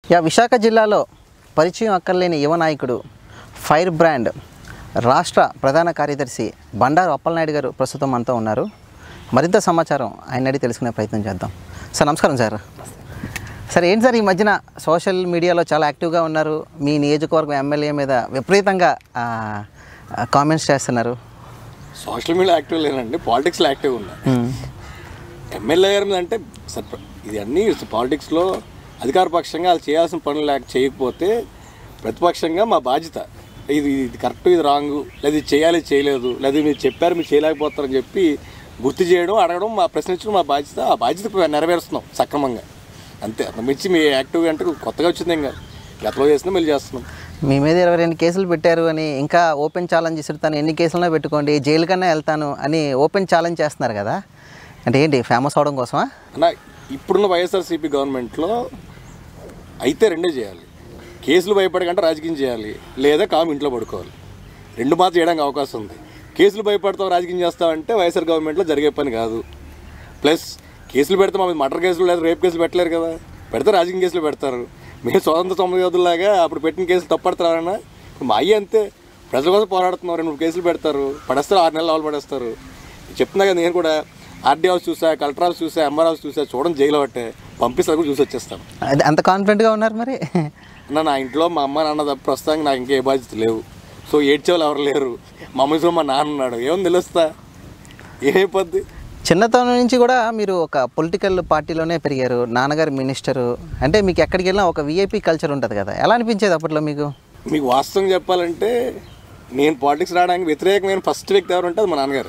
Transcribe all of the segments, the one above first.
Yeah Visakha జిల్లాలో పరిచయం అక్కర్లేని యువ నాయకుడు ఫైర్ బ్రాండ్ రాష్ట్ర ప్రధాన కార్యదర్శి బండారు అప్పలనాయుడు గారు ప్రస్తుతం మనతో ఉన్నారు మరింత సమాచారం ఆయన అడిగి తెలుసుకునే ప్రయత్నం చేద్దాం సార్ నమస్కారం సార్ సార్ ఏంటి సార్ ఈ మధ్యన సోషల్ మీడియాలో చాలా యాక్టివ్గా ఉన్నారు మీ నియోజకవర్గం ఎమ్మెల్యే మీద విపరీతంగా కామెంట్స్ చేస్తున్నారు సోషల్ మీడియా యాక్టివ్ లేనండి పాలిటిక్స్లో యాక్టివ్ ఉన్నా ఎమ్మెల్యే గారి మీద అంటే సార్ ఇది అన్నీ పాలిటిక్స్లో అధికార పక్షంగా వాళ్ళు చేయాల్సిన పనులు లేక చేయకపోతే ప్రతిపక్షంగా మా బాధ్యత ఇది ఇది కరెక్ట్ ఇది రాంగ్ లేదా ఇది చేయాలి ఇది చేయలేదు లేదా మీరు చెప్పారు మీరు చేయలేకపోతారని చెప్పి గుర్తు చేయడం అడగడం మా ప్రశ్నించడం మా బాధ్యత ఆ బాధ్యత నెరవేరుస్తున్నాం సక్రమంగా అంతే అంతమించి మీ యాక్టివ్గా అంటే కొత్తగా వచ్చింది ఇంకా గతంలో చేసినా మళ్ళీ చేస్తున్నాం మీ మీద ఇరవై రెండు కేసులు పెట్టారు అని ఇంకా ఓపెన్ ఛాలెంజ్ ఇస్తాను ఎన్ని కేసులనే పెట్టుకోండి జైలు కన్నా వెళ్తాను అని ఓపెన్ ఛాలెంజ్ చేస్తున్నారు కదా అంటే ఏంటి ఫేమస్ అవడం కోసమా అన్న ఇప్పుడున్న వైఎస్ఆర్సీపీ గవర్నమెంట్లో అయితే రెండే చేయాలి కేసులు భయపడకంటే రాజకీయం చేయాలి లేదా కాము ఇంట్లో పడుకోవాలి రెండు మాత్రం చేయడానికి అవకాశం ఉంది కేసులు భయపడతాం రాజకీయం చేస్తామంటే వైఎస్ఆర్ గవర్నమెంట్లో జరిగే పని కాదు ప్లస్ కేసులు పెడితే మా మీద మర్డర్ కేసులు లేదా రేప్ కేసులు పెట్టలేరు కదా పెడితే రాజకీయ కేసులు పెడతారు మేము స్వతంత్ర తొమ్మిది గదులాగా అప్పుడు పెట్టిన కేసులు తప్పడతారన్నా ఇప్పుడు మా అయ్యి అంతే ప్రజల కోసం పోరాడుతున్నారు రెండు మూడు కేసులు పెడతారు పడేస్తారు ఆరు నెలలు వాళ్ళు పడేస్తారు చెప్తున్నా కదా నేను కూడా ఆర్డీ హౌస్ చూసా కలెక్టర్ హౌస్ చూసా ఎంఆర్ హౌస్ చూసా చూడండి జైలు పట్టే పంపిస్తారు కూడా చూసి వచ్చేస్తాను అది అంత కాన్ఫిడెంట్గా ఉన్నారు మరి అన్న నా ఇంట్లో మా అమ్మ నాన్న తప్ప ప్రస్తుతానికి నాకు ఇంకా ఏ బాధ్యత లేవు సో ఏడ్చేవాళ్ళు ఎవరు లేరు మా అమ్మ మా నాన్న ఉన్నాడు ఏమని తెలుస్తా ఏమైపోద్ది చిన్నతనం నుంచి కూడా మీరు ఒక పొలిటికల్ పార్టీలోనే పెరిగారు నాన్నగారు మినిస్టరు అంటే మీకు ఎక్కడికి వెళ్ళినా ఒక విఐపి కల్చర్ ఉంటుంది కదా ఎలా అనిపించేది అప్పట్లో మీకు మీకు వాస్తవం చెప్పాలంటే నేను పాలిటిక్స్ రావడానికి వ్యతిరేకమైన ఫస్ట్ వ్యక్తి ఎవరు అంటే అది మా నాన్నగారు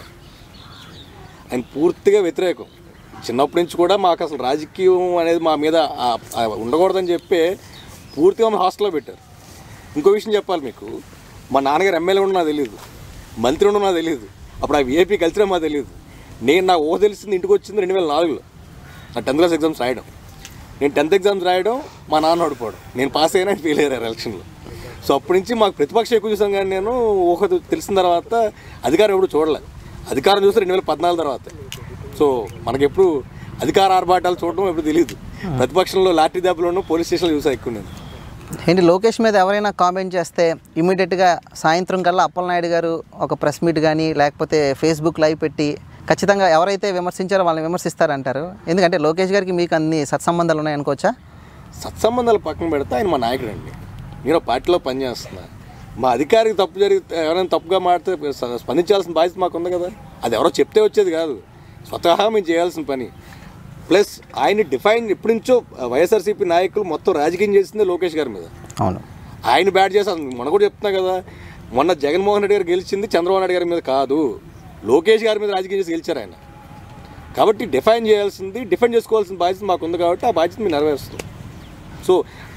ఆయన పూర్తిగా వ్యతిరేకం చిన్నప్పటి నుంచి కూడా మాకు అసలు రాజకీయం అనేది మా మీద ఆ- ఆ ఉండకూడదని చెప్పి పూర్తిగా మా హాస్టల్లో పెట్టారు ఇంకో విషయం చెప్పాలి మీకు మా నాన్నగారు ఎమ్మెల్యే ఉండడం నాకు తెలియదు మంత్రి ఉండడం నాకు తెలియదు అప్పుడు ఆ విఐపీ కల్చరే మాకు తెలియదు నేను నా ఓ తెలిసింది ఇంటికి వచ్చింది రెండు వేల నాలుగులో నా టెన్త్ క్లాస్ ఎగ్జామ్స్ రాయడం నేను టెన్త్ ఎగ్జామ్స్ రాయడం మా నాన్న ఓడిపోవడం నేను పాస్ అయినా ఫెయిల్ అయ్యారు ఎలక్షన్లో సో అప్పటి నుంచి మాకు ప్రతిపక్షం ఎక్కువ చూసాం కానీ నేను ఊహ తెలిసిన తర్వాత అధికారం ఎప్పుడు చూడలేదు అధికారం చూస్తే రెండు వేల పద్నాలుగు తర్వాత సో మనకెప్పుడు అధికార ఆర్భాటాలు చూడడం ఎప్పుడు తెలియదు ప్రతిపక్షంలో లాఠీ దెబ్బలను పోలీస్ స్టేషన్లో చూసా ఎక్కువ నేను ఏంటి లోకేష్ మీద ఎవరైనా కామెంట్ చేస్తే ఇమీడియట్గా సాయంత్రం కల్లా అప్పలనాయుడు గారు ఒక ప్రెస్ మీట్ కానీ లేకపోతే ఫేస్బుక్ లైవ్ పెట్టి ఖచ్చితంగా ఎవరైతే విమర్శించారో వాళ్ళని విమర్శిస్తారంటారు ఎందుకంటే లోకేష్ గారికి మీకు అన్ని సత్సంబంధాలు ఉన్నాయనుకోవచ్చా సత్సంబంధాలు పక్కన పెడితే ఆయన మా నాయకుడు అండి నేను పార్టీలో పనిచేస్తున్నా మా అధికారికి తప్పు జరిగితే ఎవరైనా తప్పుగా మాడితే స- స్పందించాల్సిన బాధ్యత మాకు ఉంది కదా అది ఎవరో చెప్తే వచ్చేది కాదు స్వతహా మేము చేయాల్సిన పని ప్లస్ ఆయన డిఫైన్ ఎప్పటి నుంచో వైఎస్ఆర్సీపీ నాయకులు మొత్తం రాజకీయం చేసిందే లోకేష్ గారి మీద అవును ఆయన బ్యాట్ చేసి మొన్న కూడా చెప్తున్నా కదా మొన్న జగన్మోహన్ రెడ్డి గారు గెలిచింది చంద్రబాబు నాయుడు గారి మీద కాదు లోకేష్ గారి మీద రాజకీయం చేసి గెలిచారు ఆయన కాబట్టి డిఫైన్ చేయాల్సింది డిఫెండ్ చేసుకోవాల్సిన బాధ్యత మాకు ఉంది కాబట్టి ఆ బాధ్యత మేము నెరవేరుస్తాం సో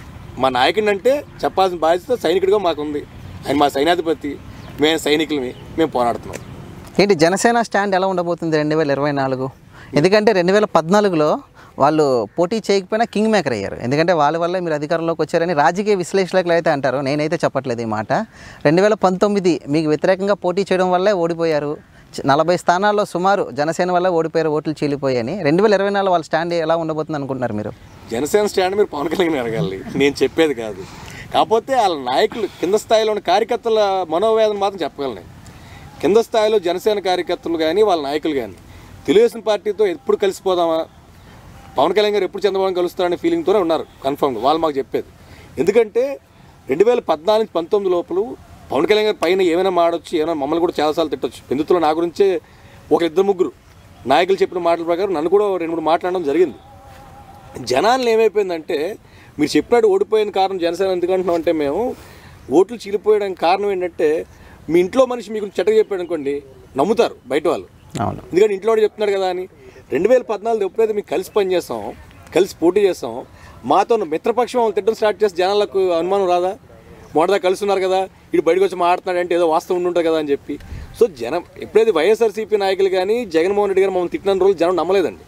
మా నాయకుడిని అంటే చెప్పాల్సిన బాధ్యత సైనికుడిగా మాకు ఉంది ఆయన మా సైన్యాధిపతి మేము సైనికులమి మేము పోరాడుతున్నాం ఏంటి జనసేన స్టాండ్ ఎలా ఉండబోతుంది రెండు వేల ఇరవై నాలుగు ఎందుకంటే రెండు వేల పద్నాలుగులో వాళ్ళు పోటీ చేయకపోయినా కింగ్ మేకర్ అయ్యారు ఎందుకంటే వాళ్ళ వల్లే మీరు అధికారంలోకి వచ్చారని రాజకీయ విశ్లేషకులు అయితే అంటారు నేనైతే చెప్పట్లేదు ఈ మాట రెండు వేల పంతొమ్మిది మీకు వ్యతిరేకంగా పోటీ చేయడం వల్లే ఓడిపోయారు చ- నలభై స్థానాల్లో సుమారు జనసేన వల్ల ఓడిపోయారు ఓట్లు చీలిపోయాయని రెండు వేల ఇరవై నాలుగు వాళ్ళ స్టాండ్ ఎలా ఉండబోతుంది అనుకుంటున్నారు మీరు జనసేన స్టాండ్ మీరు పవన్ కళ్యాణ్ అడగాలి నేను చెప్పేది కాదు కాకపోతే వాళ్ళ నాయకులు కింద స్థాయిలో ఉన్న కార్యకర్తల మనోవేదన మాత్రం చెప్పగలను నేను. కింద స్థాయిలో జనసేన కార్యకర్తలు కానీ వాళ్ళ నాయకులు కానీ తెలుగుదేశం పార్టీతో ఎప్పుడు కలిసిపోదామా పవన్ కళ్యాణ్ గారు ఎప్పుడు చంద్రబాబు కలుస్తారనే ఫీలింగ్తోనే ఉన్నారు కన్ఫర్మ్గా వాళ్ళు మాకు చెప్పేది ఎందుకంటే రెండు వేల పద్నాలుగు నుంచి పంతొమ్మిది లోపల పవన్ కళ్యాణ్ గారి పైన ఏమైనా మాడొచ్చు ఏమైనా మమ్మల్ని కూడా చాలాసార్లు తిట్టొచ్చు పెందుతులో నా గురించే ఒక ఇద్దరు ముగ్గురు నాయకులు చెప్పిన మాటల ప్రకారం నన్ను కూడా రెండు మూడు మాట్లాడడం జరిగింది జనాలు ఏమైపోయిందంటే మీరు చెప్పినట్టు ఓడిపోయిన కారణం జనసేన ఎందుకంటున్నాం అంటే మేము ఓట్లు చీలిపోయడానికి కారణం ఏంటంటే మీ ఇంట్లో మనిషి మీకు చెడ్డగా చెప్పాడు అనుకోండి నమ్ముతారు బయట వాళ్ళు అవును ఎందుకంటే ఇంట్లో వాడు చెప్తున్నాడు కదా అని రెండు వేల పద్నాలుగు ఎప్పుడైతే మేము కలిసి పనిచేస్తాం కలిసి పోటీ చేస్తాం మాతో ఉన్న మిత్రపక్షం వాళ్ళు తిట్టడం స్టార్ట్ చేస్తే జనాలకు అనుమానం రాదా మొదటదా కలిసి ఉన్నారు కదా ఇటు బయటకు వచ్చి మాట్లాడుతున్నాడు అంటే ఏదో వాస్తవం ఉండుంటుంది కదా అని చెప్పి సో జనం ఎప్పుడైతే వైఎస్ఆర్సీపీ నాయకులు కానీ జగన్మోహన్ రెడ్డి గారు మమ్మల్ని తిట్టిన రోజులు జనం నమ్మలేదండి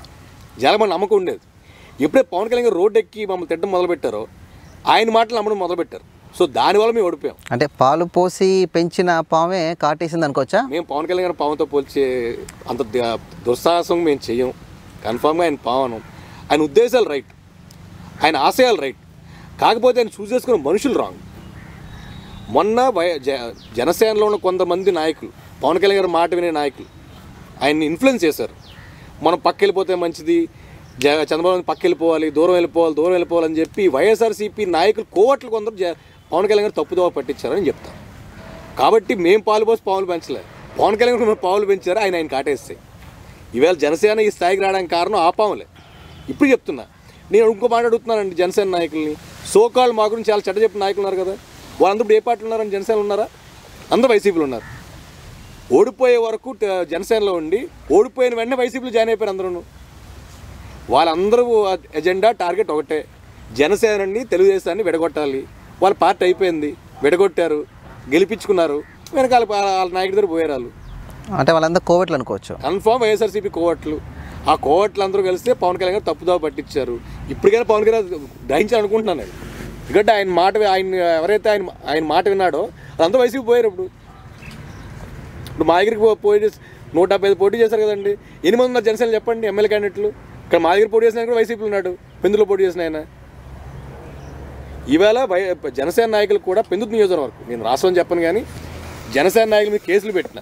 జనం మన నమ్మకం ఉండేది ఎప్పుడే పవన్ కళ్యాణ్ గారు రోడ్డు ఎక్కి మమ్మల్ని తిట్టడం మొదలుపెట్టారో ఆయన మాటలు నమ్మడం మొదలుపెట్టారు సో దానివల్ల మేము ఓడిపోయాం అంటే పాలు పోసి పెంచిన పామే కాటేసింది అనుకోవచ్చా మేము పవన్ కళ్యాణ్ గారు పవన్తో పోల్చే అంత ద- దుస్సాహసం మేము చెయ్యం కన్ఫామ్గా ఆయన పవన్ ఆయన ఉద్దేశాలు రైట్ ఆయన ఆశయాలు రైట్ కాకపోతే ఆయన చూస్ చేసుకున్న మనుషులు రాంగ్ మొన్న వై జ- జనసేనలో ఉన్న కొంతమంది నాయకులు పవన్ కళ్యాణ్ గారి మాట వినే నాయకులు ఆయన్ని ఇన్ఫ్లుయెన్స్ చేశారు మనం పక్క వెళ్ళిపోతే మంచిది జ చంద్రబాబు నాయుడు పక్క వెళ్ళిపోవాలి దూరం వెళ్ళిపోవాలి దూరం వెళ్ళిపోవాలని చెప్పి వైఎస్ఆర్సీపీ నాయకులు కోవట్లు కొందరు జ పవన్ కళ్యాణ్ గారు తప్పుదోవ పట్టించారని చెప్తాను కాబట్టి మేము పాలు పోసి పావులు పెంచలే పవన్ కళ్యాణ్ గారు పావులు పెంచారు ఆయన ఆయన కాటేస్తాయి ఈవేళ జనసేన ఈ స్థాయికి రావడానికి కారణం ఆ పాములే ఇప్పుడు చెప్తున్నా నేను ఇంకో మాట అడుగుతున్నానండి జనసేన నాయకుల్ని సోకాళ్ళు మా గురించి చాలా చెడ్డ చెప్పిన నాయకులు ఉన్నారు కదా వాళ్ళందరూ ఇప్పుడు ఏ పార్టీలు ఉన్నారని జనసేన ఉన్నారా అందరూ వైసీపీలు ఉన్నారు ఓడిపోయే వరకు ట- జనసేనలో ఉండి ఓడిపోయిన వెంటనే వైసీపీలో జాయిన్ అయిపోయారు అందరూ వాళ్ళందరూ ఎజెండా టార్గెట్ ఒకటే జనసేనని తెలుగుదేశాన్ని విడగొట్టాలి వాళ్ళ పార్టీ అయిపోయింది విడగొట్టారు గెలిపించుకున్నారు వెనకాల పా- వాళ్ళ నాయకుడి దగ్గర పోయారు వాళ్ళు అంటే వాళ్ళందరూ కోవిట్లు అనుకోవచ్చు కన్ఫామ్ వైఎస్ఆర్సీపీ కోవట్లు ఆ కోవట్లు అందరూ కలిస్తే పవన్ కళ్యాణ్ గారు తప్పుదోవ పట్టించారు ఇప్పటికైనా పవన్ కళ్యాణ్ గ్రహించాలి అనుకుంటున్నాను నేను ఎందుకంటే ఆయన మాట వి- ఆయన ఎవరైతే ఆయన ఆయన మాట విన్నాడో అదంతా వైసీపీ పోయారు ఇప్పుడు ఇప్పుడు మా దగ్గరికి పో- పోటీ చేసి నూట డెబ్బై ఐదు పోటీ చేశారు కదండి ఎన్ని మంది ఉన్నారు జనసేన చెప్పండి ఎమ్మెల్యే క్యాండిడేట్లు ఇక్కడ మా దగ్గర పోటీ చేసిన ఆయన కూడా వైసీపీలో ఉన్నాడు పెందులో పోటీ చేసిన ఆయన ఈవేళ వై జనసేన నాయకులు కూడా పెందుతు నియోజకవర్గం నేను రాష్ట్రం చెప్పను కానీ జనసేన నాయకుల మీద కేసులు పెట్టిన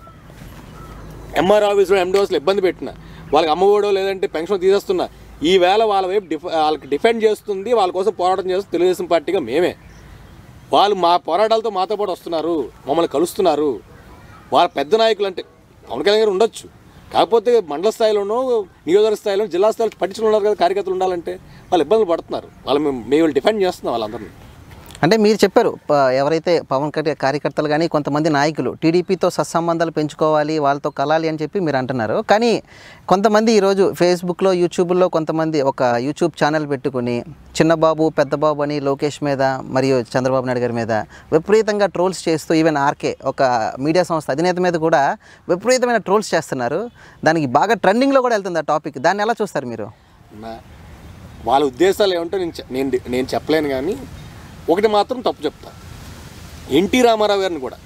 ఎంఆర్ ఆఫీస్లో ఎండోస్లో ఇబ్బంది పెట్టిన వాళ్ళకి అమ్మఒడో లేదంటే పెన్షన్ తీసేస్తున్నా ఈ వేళ వాళ్ళ వైపు డిఫ వాళ్ళకి డిఫెండ్ చేస్తుంది వాళ్ళ కోసం పోరాటం చేస్తుంది తెలుగుదేశం పార్టీగా మేమే వాళ్ళు మా పోరాటాలతో మాతో పాటు వస్తున్నారు మమ్మల్ని కలుస్తున్నారు వాళ్ళ పెద్ద నాయకులు అంటే పవన్ కళ్యాణ్ గారు ఉండొచ్చు కాకపోతే మండల స్థాయిలోనో నియోజకవర్గ స్థాయిలో జిల్లా స్థాయిలో పట్టించుకుని ఉన్నారు కదా కార్యకర్తలు ఉండాలంటే వాళ్ళు ఇబ్బందులు పడుతున్నారు వాళ్ళు మేము మేము డిఫెండ్ చేస్తున్నాం వాళ్ళందరినీ అంటే మీరు చెప్పారు ప- ఎవరైతే పవన్ కళ్యాణ్ కార్యకర్తలు కానీ కొంతమంది నాయకులు టీడీపీతో సత్సంబంధాలు పెంచుకోవాలి వాళ్ళతో కలాలి అని చెప్పి మీరు అంటున్నారు కానీ కొంతమంది ఈరోజు ఫేస్బుక్లో యూట్యూబ్లో కొంతమంది ఒక యూట్యూబ్ ఛానల్ పెట్టుకుని చిన్నబాబు పెద్దబాబు అని లోకేష్ మీద మరియు చంద్రబాబు నాయుడు గారి మీద విపరీతంగా ట్రోల్స్ చేస్తూ ఈవెన్ ఆర్కే ఒక మీడియా సంస్థ అధినేత మీద కూడా విపరీతమైన ట్రోల్స్ చేస్తున్నారు దానికి బాగా ట్రెండింగ్లో కూడా వెళ్తుంది ఆ టాపిక్ దాన్ని ఎలా చూస్తారు మీరు నా వాళ్ళ ఉద్దేశాలు ఏమంటే నేను చె- నేను నేను చెప్పలేను కానీ ఒకటి మాత్రం తప్పు చెప్తా ఎన్టీ రామారావు గారిని కూడా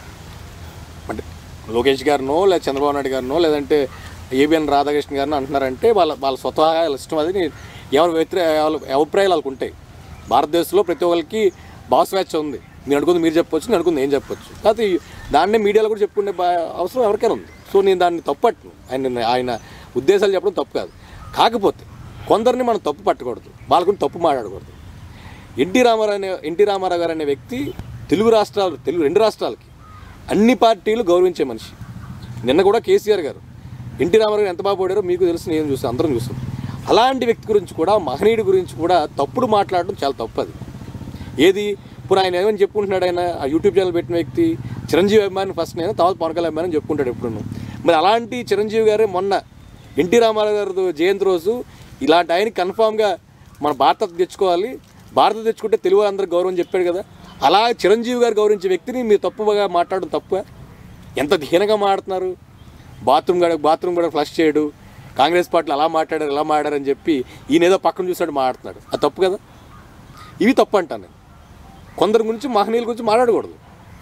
అంటే లోకేష్ గారినో లేదా చంద్రబాబు నాయుడు గారినో లేదంటే ఏబిఎన్ రాధాకృష్ణ గారినో అంటున్నారంటే వాళ్ళ వాళ్ళ స్వతహాగా వాళ్ళ ఇష్టం అది నీ- ఎవరి వ్యతిరే వాళ్ళ అభిప్రాయాలు వాళ్ళకు ఉంటాయి భారతదేశంలో ప్రతి ఒక్కరికి భావస్వేచ్ఛ ఉంది నేను అనుకుంది మీరు చెప్పొచ్చు నేను అనుకుంది నేను చెప్పొచ్చు కాకపోతే ఈ- దాన్నే మీడియాలో కూడా చెప్పుకునే బా- అవసరం ఎవరికైనా ఉంది సో నేను దాన్ని తప్పట్ను ఆయన ఆయన ఉద్దేశాలు చెప్పడం తప్పు కాదు కాకపోతే కొందరిని మనం తప్పు పట్టకూడదు వాళ్ళ గురించి తప్పు మాట్లాడకూడదు ఎన్టీ రామారావు అనే ఎన్టీ రామారావు గారు అనే వ్యక్తి తెలుగు రాష్ట్రాలు తెలుగు రెండు రాష్ట్రాలకి అన్ని పార్టీలు గౌరవించే మనిషి నిన్న కూడా కేసీఆర్ గారు ఎన్టీ రామారావు గారు ఎంత బాగా పోడారో మీకు తెలుసు నేను చూసాను అందరం చూసాం అలాంటి వ్యక్తి గురించి కూడా మహనీయుడి గురించి కూడా తప్పుడు మాట్లాడడం చాలా తప్పు అది ఏది ఇప్పుడు ఆయన ఏమని చెప్పుకుంటున్నాడు ఆయన ఆ యూట్యూబ్ ఛానల్ పెట్టిన వ్యక్తి చిరంజీవి అభిమాని ఫస్ట్ నేను తర్వాత పవన్ కళ్యాణ్ అభిమాని చెప్పుకుంటాడు ఎప్పుడు మరి అలాంటి చిరంజీవి గారే మొన్న ఎన్టీ రామారావు గారి జయంతి రోజు ఇలాంటి ఆయన కన్ఫామ్గా మన భారత తెచ్చుకోవాలి భారత తెచ్చుకుంటే తెలుగు అందరికి గౌరవం చెప్పాడు కదా అలా చిరంజీవి గారు గౌరవించే వ్యక్తిని మీరు తప్పుగా మాట్లాడడం తప్పుగా ఎంత హీనంగా మాట్లాడుతున్నారు బాత్రూమ్ గడ బాత్రూమ్ కూడా ఫ్లష్ చేయడు కాంగ్రెస్ పార్టీలు అలా మాట్లాడారు ఇలా మాట్లాడారని చెప్పి ఈయన ఏదో పక్కన చూసాడు మాట్లాడుతున్నాడు అది తప్పు కదా ఇవి తప్పు అంటాను నేను కొందరి గురించి మహనీయుల గురించి మాట్లాడకూడదు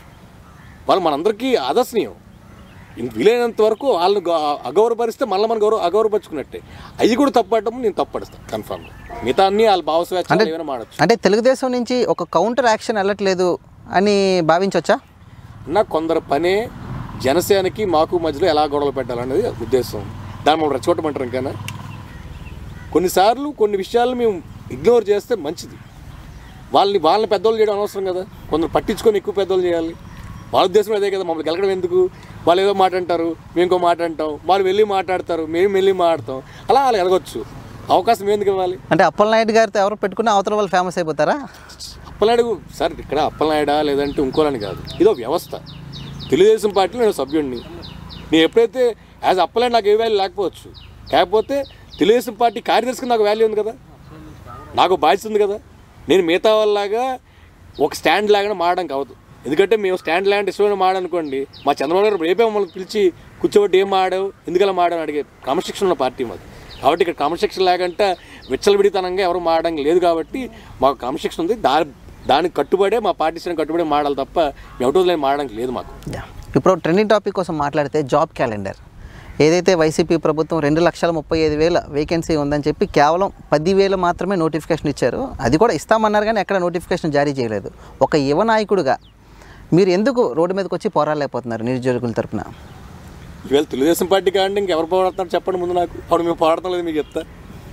వాళ్ళు మనందరికీ ఆదర్శనీయం ఇంక వీలైనంత వరకు వాళ్ళని గౌ- అగౌరవపరిస్తే మళ్ళీ మనం గౌరవ అగౌరవపరుచుకున్నట్టే అవి కూడా తప్పడటం నేను తప్పడుస్తాను కన్ఫామ్ మిగతా అన్ని వాళ్ళ భావస్వేచ్ఛ ఏమైనా మాడచ్చు అంటే తెలుగుదేశం నుంచి ఒక కౌంటర్ యాక్షన్ వెళ్ళట్లేదు అని భావించవచ్చా నా కొందరు పనే జనసేనకి మాకు మధ్యలో ఎలా గొడవలు పెట్టాలనేది ఉద్దేశం దాన్ని మనం రెచ్చగొట్టమంటారు ఇంకైనా కొన్నిసార్లు కొన్ని విషయాలు మేము ఇగ్నోర్ చేస్తే మంచిది వాళ్ళని వాళ్ళని పెద్దోళ్ళు చేయడం అనవసరం కదా కొందరు పట్టించుకొని ఎక్కువ పెద్దోళ్ళు చేయాలి వాళ్ళ ఉద్దేశం అదే కదా మమ్మల్ని గెలకడం ఎందుకు వాళ్ళు ఏదో మాట అంటారు మేము ఇంకో మాట అంటాం వాళ్ళు వెళ్ళి మాట్లాడతారు మేము వెళ్ళి మాట్లాడతాం అలా వాళ్ళు ఎదగొచ్చు అవకాశం ఎందుకు ఇవ్వాలి అంటే అప్పలనాయుడు గారితో ఎవరు పెట్టుకున్న అవతల వాళ్ళు ఫేమస్ అయిపోతారా అప్పలనాయుడు సార్ ఇక్కడ అప్పలనాయుడా లేదంటే ఇంకోలని కాదు ఇదో వ్యవస్థ తెలుగుదేశం పార్టీలో నేను సభ్యుడిని నేను ఎప్పుడైతే యాజ్ అప్పలనాయుడు నాకు ఏ వాల్యూ లేకపోవచ్చు కాకపోతే తెలుగుదేశం పార్టీ కార్యదర్శికి నాకు వాల్యూ ఉంది కదా నాకు బాధ్యత ఉంది కదా నేను మిగతా వాళ్ళలాగా ఒక స్టాండ్ లాగానే మారడానికి అవ్వదు ఎందుకంటే మేము స్టాండ్ లాంటి ఇష్టమైన మాడనుకోండి మా చంద్రబాబు గారు రేపే మమ్మల్ని పిలిచి కూర్చోబెట్టి ఏం మాడావు ఎందుకలా మాడావు అడిగే క్రమశిక్షణ ఉన్న పార్టీ మాది కాబట్టి ఇక్కడ క్రమశిక్షణ లేకంటే విచ్చలవిడితనంగా ఎవరు మాడడానికి లేదు కాబట్టి మాకు క్రమశిక్షణ ఉంది దాని దానికి కట్టుబడే మా పార్టీ శ్రేణి కట్టుబడి మాడాలి తప్ప ఎవటో లేని మాడడానికి లేదు మాకు ఇప్పుడు ట్రెండింగ్ టాపిక్ కోసం మాట్లాడితే జాబ్ క్యాలెండర్ ఏదైతే వైసీపీ ప్రభుత్వం రెండు లక్షల ముప్పై ఐదు వేల వేకెన్సీ ఉందని చెప్పి కేవలం పదివేలు మాత్రమే నోటిఫికేషన్ ఇచ్చారు అది కూడా ఇస్తామన్నారు కానీ ఎక్కడ నోటిఫికేషన్ జారీ చేయలేదు ఒక యువ నాయకుడిగా మీరు ఎందుకు రోడ్డు మీదకి వచ్చి పోరాడలేకపోతున్నారు నిరుద్యోగుల తరపున ఇవాళ తెలుగుదేశం పార్టీ కాండి ఇంకెవరు పోరాడుతున్నారు చెప్పండి ముందు నాకు అప్పుడు మేము పోరాడతాం లేదు మీకు చెప్తా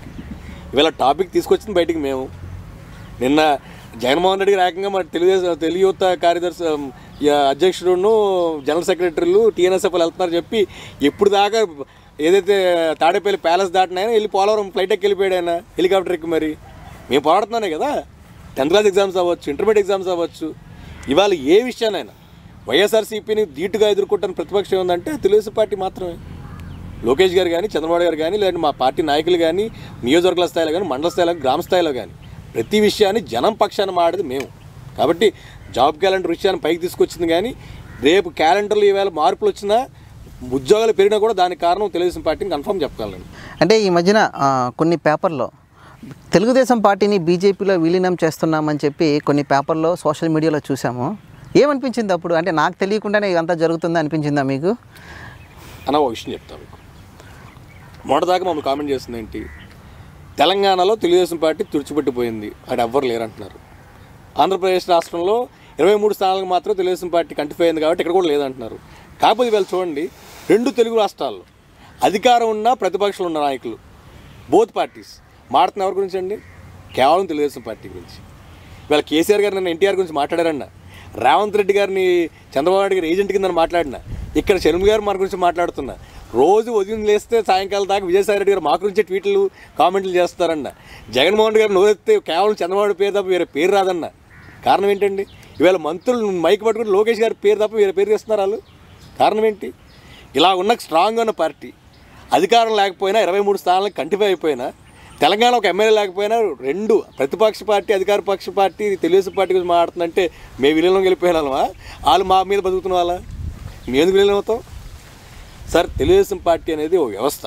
ఇవాళ టాపిక్ తీసుకొచ్చింది బయటికి మేము నిన్న జగన్మోహన్ రెడ్డి గారు ఏకంగా మరి తెలుగుదేశం తెలుగు యువత కార్యదర్శి ఉమ్, ఈ అధ్యక్షుడును జనరల్ సెక్రటరీలు టీఎన్ఎస్ఎఫ్ వెళ్తున్నారు చెప్పి ఎప్పుడు దాకా ఏదైతే తాడేపల్లి ప్యాలెస్ దాటినాయో వెళ్ళి పోలవరం ఫ్లైట్ ఎక్కి వెళ్ళిపోయాడు ఆయన హెలికాప్టర్ ఎక్కి మరి మేము పోరాడుతున్నానే కదా టెన్త్ క్లాస్ ఎగ్జామ్స్ అవ్వచ్చు ఇంటర్మీడియట్ ఎగ్జామ్స్ అవ్వచ్చు ఇవాళ ఏ విషయానైనా వైఎస్ఆర్సీపీని ధీటుగా ఎదుర్కొంటున్న ప్రతిపక్షం ఏముందంటే తెలుగుదేశం పార్టీ మాత్రమే లోకేష్ గారు కానీ చంద్రబాబు గారు కానీ లేదంటే మా పార్టీ నాయకులు కానీ నియోజకవర్గాల స్థాయిలో కానీ మండల స్థాయిలో కానీ గ్రామ స్థాయిలో కానీ ప్రతి విషయాన్ని జనం పక్షాన మాడేది మేము కాబట్టి జాబ్ క్యాలెండర్ విషయాన్ని పైకి తీసుకొచ్చింది కానీ రేపు క్యాలెండర్లు ఈవేళ మార్పులు వచ్చినా ఉద్యోగాలు పెరిగినా కూడా దానికి కారణం తెలుగుదేశం పార్టీని కన్ఫర్మ్ చెప్పగలను అంటే ఈ మధ్యన ఆ, కొన్ని పేపర్లో తెలుగుదేశం పార్టీని బీజేపీలో విలీనం చేస్తున్నామని చెప్పి కొన్ని పేపర్లో సోషల్ మీడియాలో చూసాము ఏమనిపించింది అప్పుడు అంటే నాకు తెలియకుండానే ఇదంతా జరుగుతుందా అనిపించిందా మీకు అన్న ఒక విషయం చెప్తాను మీకు మొదటిదాకా మమ్మల్ని కామెంట్ చేస్తుంది ఏంటి తెలంగాణలో తెలుగుదేశం పార్టీ తుడిచిపెట్టిపోయింది అక్కడ ఎవ్వరు లేరంటున్నారు ఆంధ్రప్రదేశ్ రాష్ట్రంలో ఇరవై మూడు స్థానాలకు మాత్రం తెలుగుదేశం పార్టీ కంటిపోయింది కాబట్టి ఇక్కడ కూడా లేదంటున్నారు కాకపోతే వీళ్ళు చూడండి రెండు తెలుగు రాష్ట్రాల్లో అధికారం ఉన్న ప్రతిపక్షాలు ఉన్న నాయకులు బోత్ పార్టీస్ మాడుతున్న ఎవరి గురించి అండి కేవలం తెలుగుదేశం పార్టీ గురించి ఇవాళ కేసీఆర్ గారు నన్ను ఎన్టీఆర్ గురించి మాట్లాడారన్న రేవంత్ రెడ్డి గారిని చంద్రబాబు నాయుడు గారి ఏజెంట్ కింద మాట్లాడిన ఇక్కడ షర్మి గారు మన గురించి మాట్లాడుతున్నా రోజు ఉదయం లేస్తే సాయంకాలం దాకా విజయసాయి రెడ్డి గారు మా గురించే ట్వీట్లు కామెంట్లు చేస్తారన్న జగన్మోహన్ రెడ్డి గారు నోరెత్తే కేవలం చంద్రబాబు పేరు తప్ప వేరే పేరు రాదన్న కారణం ఏంటండి ఇవాళ మంత్రులు మైక్ పట్టుకుని లోకేష్ గారి పేరు తప్ప వేరే పేరు చేస్తున్నారు వాళ్ళు కారణం ఏంటి ఇలా ఉన్న స్ట్రాంగ్ ఉన్న పార్టీ అధికారం లేకపోయినా ఇరవై మూడు స్థానాలకు కంటిపై అయిపోయినా తెలంగాణ ఒక ఎమ్మెల్యే లేకపోయినా రెండు ప్రతిపక్ష పార్టీ అధికార పక్ష పార్టీ తెలుగుదేశం పార్టీ గురించి మాట్లాడుతుందంటే మేము విలీనం వెళ్ళిపోయినామా వాళ్ళు మా మీద బతుకుతున్న వాళ్ళ మేము ఎందుకు విలీనం అవుతాం సార్ తెలుగుదేశం పార్టీ అనేది ఒక వ్యవస్థ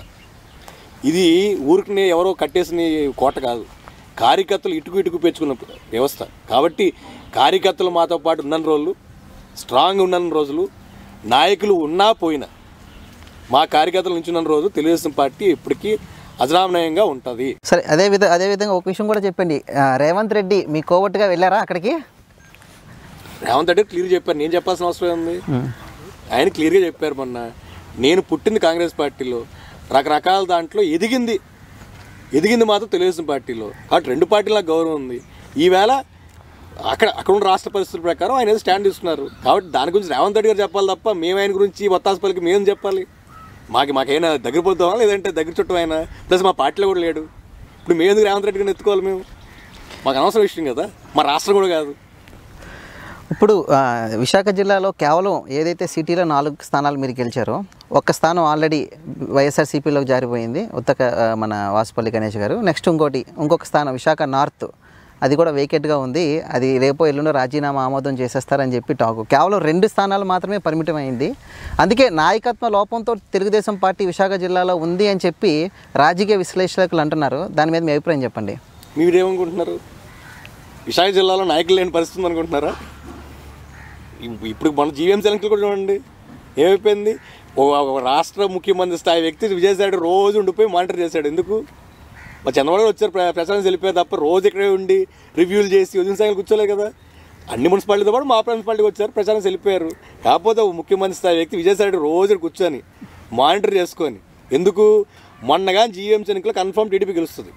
ఇది ఊరికి ఎవరో కట్టేసిన కోట కాదు కార్యకర్తలు ఇటుకు ఇటుకు పెంచుకున్న వ్యవస్థ కాబట్టి కార్యకర్తలు మాతో పాటు ఉన్న రోజులు స్ట్రాంగ్ ఉన్న రోజులు నాయకులు ఉన్నా పోయినా మా కార్యకర్తలు నుంచి ఉన్న రోజు తెలుగుదేశం పార్టీ ఇప్పటికీ అజరామనయంగా ఉంటుంది సరే అదే విధ అదే విధంగా ఒక విషయం కూడా చెప్పండి ఆ, రేవంత్ రెడ్డి మీ కోవట్టుగా వెళ్ళారా అక్కడికి రేవంత్ రెడ్డి క్లియర్ చెప్పారు నేను చెప్పాల్సిన అవసరం ఉంది ఆయన క్లియర్గా చెప్పారు మొన్న నేను పుట్టింది కాంగ్రెస్ పార్టీలో రకరకాల దాంట్లో ఎదిగింది ఎదిగింది మాత్రం తెలుగుదేశం పార్టీలో కాబట్టి రెండు పార్టీల నాకు గౌరవం ఉంది ఈవేళ అక్కడ అక్కడ ఉన్న రాష్ట్ర పరిస్థితుల ప్రకారం ఆయన ఏదో స్టాండ్ తీసుకున్నారు కాబట్టి దాని గురించి రేవంత్ రెడ్డి గారు చెప్పాలి తప్ప మేము ఆయన గురించి వత్తాసుపల్లికి మేము చెప్పాలి మాకు మాకైనా దగ్గర పోతామా లేదంటే దగ్గర చుట్టూ అయినా ప్లస్ మా పార్టీలో కూడా లేడు ఇప్పుడు మేము ఎందుకు రేవంత్ రెడ్డి గారిని ఎత్తుకోవాలి మేము మాకు అనవసరం విషయం కదా మా రాష్ట్రం కూడా కాదు ఇప్పుడు ఆ, విశాఖ జిల్లాలో కేవలం ఏదైతే సిటీలో నాలుగు స్థానాలు మీరు గెలిచారో ఒక్క స్థానం ఆల్రెడీ వైఎస్ఆర్సీపీలోకి జారిపోయింది ఉత్తక ఆ, మన వాసుపల్లి గణేష్ గారు నెక్స్ట్ ఇంకోటి ఇంకొక స్థానం విశాఖ నార్త్ అది కూడా వేకెట్గా ఉంది అది రేపో ఎల్లుండో రాజీనామా ఆమోదం చేసేస్తారని చెప్పి టాక్ కేవలం రెండు స్థానాలు మాత్రమే పరిమితమైంది అందుకే నాయకత్వ లోపంతో తెలుగుదేశం పార్టీ విశాఖ జిల్లాలో ఉంది అని చెప్పి రాజకీయ విశ్లేషకులు అంటున్నారు దాని మీద మీ అభిప్రాయం చెప్పండి మీరేమనుకుంటున్నారు విశాఖ జిల్లాలో నాయకులు లేని పరిస్థితి ఉంది అనుకుంటున్నారా ఇప్- ఇప్పుడు మన జీవీఎంసీ ఎన్నికలు కూడా చూడండి ఏమైపోయింది ఒక ఒక రాష్ట్ర ముఖ్యమంత్రి స్థాయి వ్యక్తి విజయసాయి రెడ్డి రోజు ఉండిపోయి మానిటర్ చేశాడు ఎందుకు మా చంద్రబాబు గారు వచ్చారు ప్ర- ప్రచారం వెళ్ళిపోయారు తప్ప రోజు ఇక్కడే ఉండి రివ్యూలు చేసి ఉదయం సాయంత్రం కూర్చోలేదు కదా అన్ని మున్సిపాలిటీతో పాటు మా మున్సిపాలిటీకి వచ్చారు ప్రచారం వెళ్ళిపోయారు కాకపోతే ఒక ముఖ్యమంత్రి స్థాయి వ్యక్తి విజయసాయి రెడ్డి రోజు కూర్చొని మానిటర్ చేసుకొని ఎందుకు మొన్నగా జీవీఎంసీ ఎన్నికలు కన్ఫర్మ్ టీడీపీ గెలుస్తుంది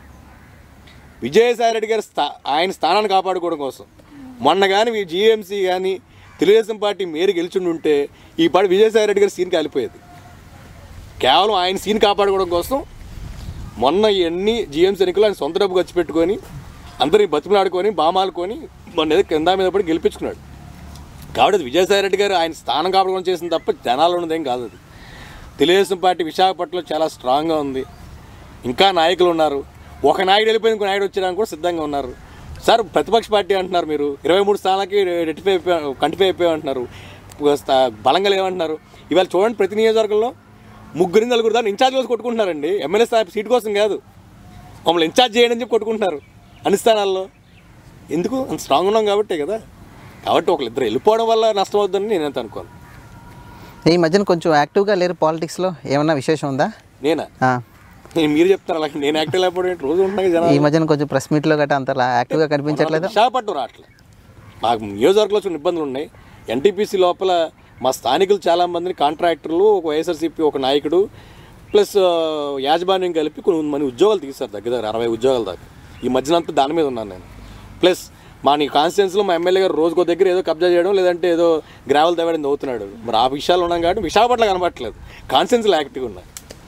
విజయసాయి రెడ్డి గారి స్థా ఆయన స్థానాన్ని కాపాడుకోవడం కోసం మొన్న కానీ జీఎంసీ కానీ తెలుగుదేశం పార్టీ మేరు గెలుచుండి ఉంటే ఈ పాటి విజయసాయి రెడ్డి గారి సీన్ కాలిపోయేది కేవలం ఆయన సీన్ కాపాడుకోవడం కోసం మొన్న ఇవన్నీ జీఎంసీ ఎన్నికలు ఆయన సొంత డబ్బు ఖర్చు పెట్టుకొని అందరినీ బతిమలాడుకొని బామాలుకొని మొన్న ఏదో కింద మీద పడి గెలిపించుకున్నాడు కాబట్టి అది విజయసాయి రెడ్డి గారు ఆయన స్థానం కాపాడుకొని చేసింది తప్ప జనాలు ఉన్నదేం కాదు అది తెలుగుదేశం పార్టీ విశాఖపట్నంలో చాలా స్ట్రాంగ్గా ఉంది ఇంకా నాయకులు ఉన్నారు ఒక నాయుడు వెళ్ళిపోయి ఇంకో నాయుడు వచ్చేయడానికి కూడా సిద్ధంగా ఉన్నారు సార్ ప్రతిపక్ష పార్టీ అంటున్నారు మీరు ఇరవై మూడు స్థానాలకి రెట్టిఫై అయిపోయా కంటిఫై అయిపోయాం అంటున్నారు స్థా- బలంగా లేవంటున్నారు ఇవాళ చూడండి ప్రతి నియోజకవర్గంలో ముగ్గురు నలుగురు దాన్ని ఇన్ఛార్జ్ కోసం కొట్టుకుంటున్నారండి ఎమ్మెల్యే స్థాయి సీట్ కోసం కాదు మమ్మల్ని ఇన్ఛార్జ్ చేయండి అని చెప్పి కొట్టుకుంటున్నారు అన్ని స్థానాల్లో ఎందుకు అంత స్ట్రాంగ్ ఉన్నాం కాబట్టే కదా కాబట్టి ఒకళ్ళిద్దరు వెళ్ళిపోవడం వల్ల నష్టం అవుతుందని నేనంత అనుకోను ఈ మధ్యన కొంచెం యాక్టివ్గా లేరు పాలిటిక్స్లో ఏమన్నా విశేషం ఉందా నేనా ఆ. నేను మీరు చెప్తారు అలాగే నేను యాక్టివ్ లేకపోవడం ఏంటి? రోజు ఉంటాయి జనాలు ఈ మధ్యన కొంచెం ప్రెస్ మీట్లో గట్రా అంత యాక్టివ్గా కనిపించట్లేదు విశాఖపట్నం రావట్లేదు మాకు నియోజకవర్గంలో కొన్ని ఇబ్బందులు ఉన్నాయి ఎన్టీపీసీ లోపల మా స్థానికులు చాలా మందిని కాంట్రాక్టర్లు ఒక వైఎస్ఆర్సీపీ ఒక నాయకుడు ప్లస్ ఆ, యాజమాన్యం కలిపి కొన్ని మంది ఉద్యోగాలు తీశారు దగ్గర దగ్గర అరవై ఉద్యోగాల దాకా ఈ మధ్యన అంతా దాని మీద ఉన్నాను నేను ప్లస్ మా నీ కాన్స్టిట్యున్సీలో మా ఎమ్మెల్యే గారు రోజుకో దగ్గర ఏదో కబ్జా చేయడం లేదంటే ఏదో గ్రావెల్ తవ్వడం అవుతున్నాడు మరి ఆ విషయాలు ఉన్నాం కాబట్టి విశాఖపట్నం కనబడట్లేదు కాన్స్టిట్యున్సీలో యాక్టివ్గా ఉన్నాయి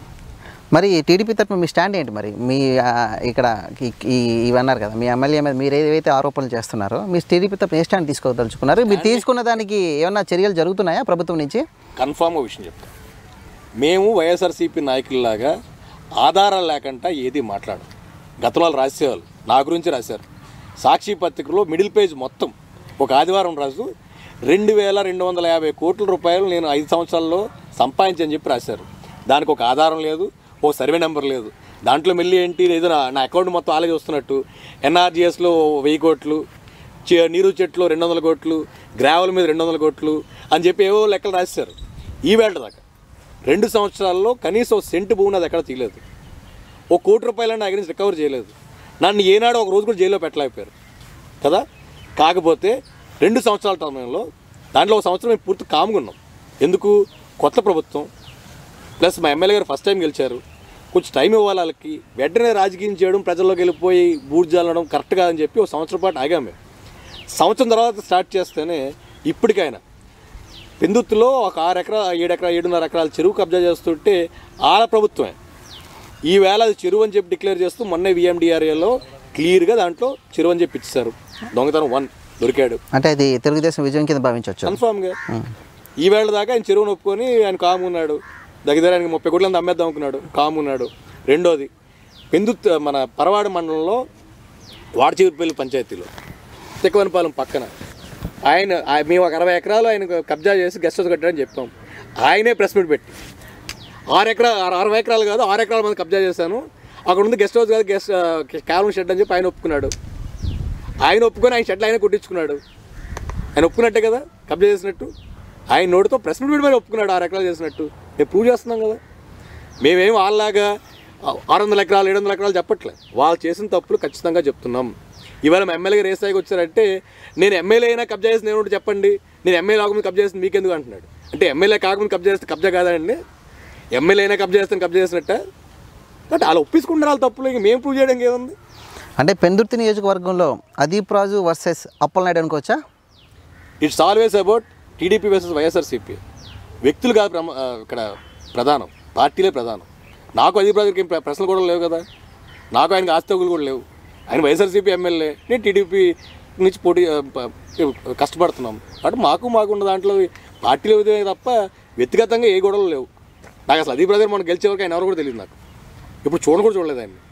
మరి టీడీపీ తరఫున మీ స్టాండ్ ఏంటి మరి మీ ఆ, ఇక్కడ ఈ- ఈ ఇవి అన్నారు కదా మీ ఎమ్మెల్యే మీద మీరు ఏవైతే ఆరోపణలు చేస్తున్నారో మీ టీడీపీ తరఫున ఏ స్టాండ్ తీసుకోదలుచుకున్నారు మీరు తీసుకున్న దానికి ఏమన్నా చర్యలు జరుగుతున్నాయా ప్రభుత్వం నుంచి కన్ఫామ్గా విషయం చెప్తాను మేము వైఎస్ఆర్సీపీ నాయకుల్లాగా ఆధారాలు లేకుండా ఏది మాట్లాడం గతంలో వాళ్ళు రాసేవాళ్ళు నా గురించి రాశారు సాక్షి పత్రికలో మిడిల్ పేజ్ మొత్తం ఒక ఆదివారం రాజు రెండు వేల రెండు వందల యాభై కోట్ల రూపాయలు నేను ఐదు సంవత్సరాల్లో సంపాదించని చెప్పి రాశారు దానికి ఒక ఆధారం లేదు ఓ సర్వే నెంబర్ లేదు దాంట్లో మళ్ళీ ఏంటి ఏదో నా నా అకౌంట్ మొత్తం అలాగే వస్తున్నట్టు ఎన్ఆర్జీఎస్లో వెయ్యి కోట్లు చె- నీరు చెట్లు రెండు వందల కోట్లు గ్రావెల్ మీద రెండు వందల కోట్లు అని చెప్పి ఏవో లెక్కలు రాశారు ఈ వేళ దాకా రెండు సంవత్సరాల్లో కనీసం ఒక సెంటు భూమిని అది ఎక్కడ తీయలేదు ఓ కోటి రూపాయలు నా దగ్గర నుంచి రికవర్ చేయలేదు నన్ను ఏనాడు ఒక రోజు కూడా జైల్లో పెట్టలేకపోయారు కదా కాకపోతే రెండు సంవత్సరాల సమయంలో దాంట్లో ఒక సంవత్సరం మేము పూర్తి కామ్గా ఉన్నాం ఎందుకు కొత్త ప్రభుత్వం ప్లస్ మా ఎమ్మెల్యే గారు ఫస్ట్ టైం గెలిచారు కొంచెం టైం ఇవ్వాలి వాళ్ళకి వెంటనే రాజకీయం చేయడం ప్రజల్లోకి వెళ్ళిపోయి బూట్ జల్లడం కరెక్ట్ కాదని చెప్పి ఒక సంవత్సరం పాటు ఆగాం మేము సంవత్సరం తర్వాత స్టార్ట్ చేస్తేనే ఇప్పటికైనా పెందుత్తులో ఒక ఆరు ఎకరా ఏడు ఎకరా ఏడున్నర ఎకరాల చెరువు కబ్జా చేస్తుంటే ఆల ప్రభుత్వమే ఈవేళ అది చెరువు అని చెప్పి డిక్లేర్ చేస్తూ మొన్నే విఎండిఆర్ఏలో క్లియర్గా దాంట్లో చెరువు అని చెప్పి ఇచ్చారు దొంగతనం వన్ దొరికాడు అంటే అది తెలుగుదేశం విజయం కింద భావించవచ్చు కన్ఫామ్గా ఈ వేళ దాకా ఆయన చెరువును ఒప్పుకొని ఆయన కాము ఉన్నాడు దగ్గర దగ్గర ఆయనకి ముప్పై కోట్లంత అమ్మేద్దాం అనుకున్నాడు కాము ఉన్నాడు రెండోది పెందుత్ మన పరవాడ మండలంలో వాడచివిపల్లి పంచాయతీలో తిక్కవనపాలెం పక్కన ఆయన ఆ- మేము ఒక అరవై ఎకరాలు ఆయన కబ్జా చేసి గెస్ట్ హౌస్ కట్టాడని చెప్పాం ఆయనే ప్రెస్ మీట్ పెట్టి ఆరు ఎకరా ఆరు- అరవై ఎకరాలు కాదు ఆరు ఎకరాల మంది కబ్జా చేశాను అక్కడ ఉంది గెస్ట్ హౌస్ కాదు గెస్ట్ కేవలం షెడ్ అని చెప్పి ఆయన ఒప్పుకున్నాడు ఆయన ఒప్పుకొని ఆయన షెడ్లు ఆయన కొట్టించుకున్నాడు ఆయన ఒప్పుకున్నట్టే కదా కబ్జా చేసినట్టు ఆయన నోటితో ప్రెస్ మీట్ పెట్టి మరి ఒప్పుకున్నాడు ఆరు ఎకరాలు చేసినట్టు మేము ప్రూవ్ చేస్తున్నాం కదా మేమేం వాళ్ళలాగా ఆరు వందల ఎకరాలు ఏడు వందల ఎకరాలు చెప్పట్లే వాళ్ళు చేసిన తప్పులు ఖచ్చితంగా చెప్తున్నాం ఇవాళ మా ఎమ్మెల్యేగా రేస్ స్థాయికి వచ్చారంటే నేను ఎమ్మెల్యే అయినా కబ్జా చేసిన నేను ఒకటి చెప్పండి నేను ఎమ్మెల్యే కాకముందు కబ్జా చేసిన మీకెందుకు అంటున్నాడు అంటే ఎమ్మెల్యే కాకముందు కబ్జా చేస్తే కబ్జా కాదండి ఎమ్మెల్యే అయినా కబ్జా చేస్తాను కబ్జా చేసినట్ట బట్ వాళ్ళు ఒప్పించుకుంటారు వాళ్ళ తప్పులు ఇంక మేము ప్రూవ్ చేయడానికి ఏముంది అంటే పెందుర్తి నియోజకవర్గంలో అదీప్ రాజు వర్సెస్ అప్పలనాయుడు అనుకోవచ్చా it's always about TDP versus YSRCP వ్యక్తులు కాదు ప్రమ- ఆ, ఇక్కడ ప్రధానం పార్టీలే ప్రధానం నాకు అదీప్ రాజుకి ఏం ప్ర- ప్రశ్నలు కూడా లేవు కదా నాకు ఆయనకి ఆస్తికులు కూడా లేవు ఆయన వైఎస్ఆర్సీపీ ఎమ్మెల్యే నేను టీడీపీ నుంచి పోటీ ఆ, ప- కష్టపడుతున్నాం కాబట్టి మాకు మాకు ఉన్న దాంట్లో పార్టీలు ఇదే తప్ప వ్యక్తిగతంగా ఏ గొడవలు లేవు నాకు అసలు అదీప్ రాజు మనం గెలిచే వరకు ఆయన ఎవరు కూడా తెలియదు నాకు ఇప్పుడు చూడ కూడా చూడలేదు ఆయన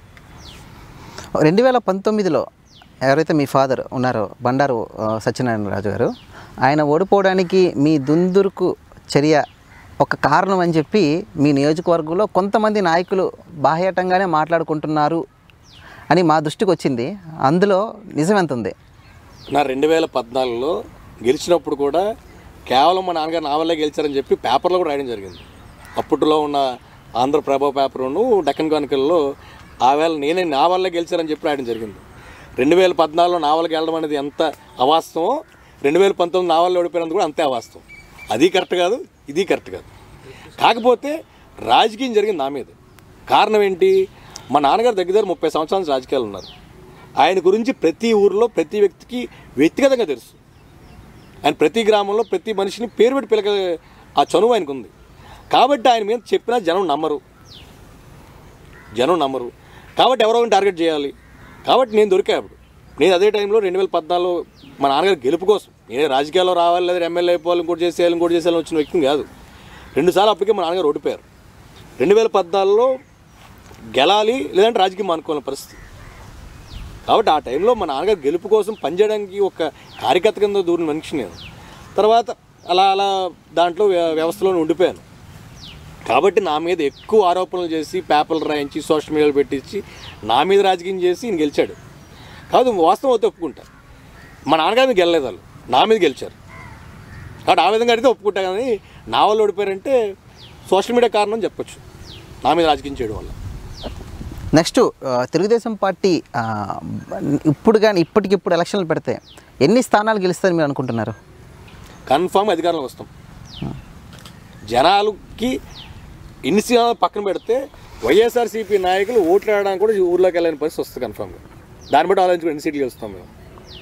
రెండు వేల పంతొమ్మిదిలో ఎవరైతే మీ ఫాదర్ ఉన్నారో బండారు ఆ, సత్యనారాయణ రాజు గారు ఆయన ఓడిపోవడానికి మీ దుందురుకు చర్య ఒక కారణం అని చెప్పి మీ నియోజకవర్గంలో కొంతమంది నాయకులు బాహ్యటంగానే మాట్లాడుకుంటున్నారు అని మా దృష్టికి వచ్చింది అందులో నిజం ఎంత ఉంది నా రెండు వేల పద్నాలుగులో గెలిచినప్పుడు కూడా కేవలం మా నాన్నగారు నా వల్లే గెలిచారని చెప్పి పేపర్లో కూడా రాయడం జరిగింది అప్పట్లో ఉన్న ఆంధ్రప్రభ పేపర్ను డెక్కన్ కానికల్లో ఆ వేళ నేనే నా వల్లే గెలిచారని చెప్పి రాయడం జరిగింది రెండు వేల పద్నాలుగులో నా వల్లకి వెళ్ళడం అనేది ఎంత అవాస్తవం రెండు వేల పంతొమ్మిది నా వల్ల ఓడిపోయినందుకు కూడా అంతే అవాస్తవం అది కరెక్ట్ కాదు ఇది కరెక్ట్ కాదు కాకపోతే రాజకీయం జరిగింది నా మీద కారణం ఏంటి మా నాన్నగారు దగ్గర దగ్గర ముప్పై సంవత్సరాల నుంచి రాజకీయాలు ఉన్నారు ఆయన గురించి ప్రతి ఊరిలో ప్రతి వ్యక్తికి వ్యక్తిగతంగా తెలుసు ఆయన ప్రతి గ్రామంలో ప్రతి మనిషిని పేరు పెట్టి పిలక ఆ చనువు ఆయనకు ఉంది కాబట్టి ఆయన మీద చెప్పినా జనం నమ్మరు జనం నమ్మరు కాబట్టి ఎవరో ఒకరిని టార్గెట్ చేయాలి కాబట్టి నేను దొరికా అప్పుడు నేను అదే టైంలో రెండు వేల పద్నాలుగులో మా నాన్నగారు గెలుపు కోసం నేను రాజకీయాల్లో రావాలి లేదా ఎమ్మెల్యే అయిపోవాలి ఇంకోటి చేసేయాలి ఇంకోటి చేసేయాలని వచ్చిన వ్యక్తిని కాదు రెండుసార్లు అప్పటికే మా నాన్నగారు ఓడిపోయారు రెండు వేల పద్నాలుగులో గెలాలి లేదంటే రాజకీయం అనుకోని పరిస్థితి కాబట్టి ఆ టైంలో మా నాన్నగారు గెలుపు కోసం పనిచేయడానికి ఒక కార్యకర్త కింద దూరిన మనిషి నేను తర్వాత అలా అలా దాంట్లో వ్య- వ్యవస్థలో ఉండిపోయాను కాబట్టి నా మీద ఎక్కువ ఆరోపణలు చేసి పేపర్లు రాయించి సోషల్ మీడియాలో పెట్టించి నా మీద రాజకీయం చేసి ఈయన గెలిచాడు కాదు వాస్తవం అయితే ఒప్పుకుంటా మా నాన్నగారి మీద గెలలేదు వాళ్ళు నా మీద గెలిచారు కాబట్టి ఆ విధంగా అడిగితే ఒప్పుకుంటా కానీ నా వాళ్ళు ఓడిపోయారంటే సోషల్ మీడియా కారణం అని చెప్పొచ్చు నా మీద రాజకీయం చేయడం వల్ల నెక్స్ట్ ఆ, తెలుగుదేశం పార్టీ ఆ, ఇప్పుడు కానీ ఇప్పటికిప్పుడు ఎలక్షన్లు పెడితే ఎన్ని స్థానాలు గెలుస్తారని మీరు అనుకుంటున్నారు కన్ఫామ్ అధికారంలోకి వస్తాం జనాలకి ఎన్ని సీనాలు పక్కన పెడితే వైఎస్ఆర్సీపీ నాయకులు ఓట్లు ఆడడానికి కూడా ఊర్లోకి వెళ్ళని పరిస్థితి వస్తుంది కన్ఫామ్గా దాన్ని బట్టి ఆలోచించుకుని ఎన్ని సీట్లు గెలుస్తాం మేము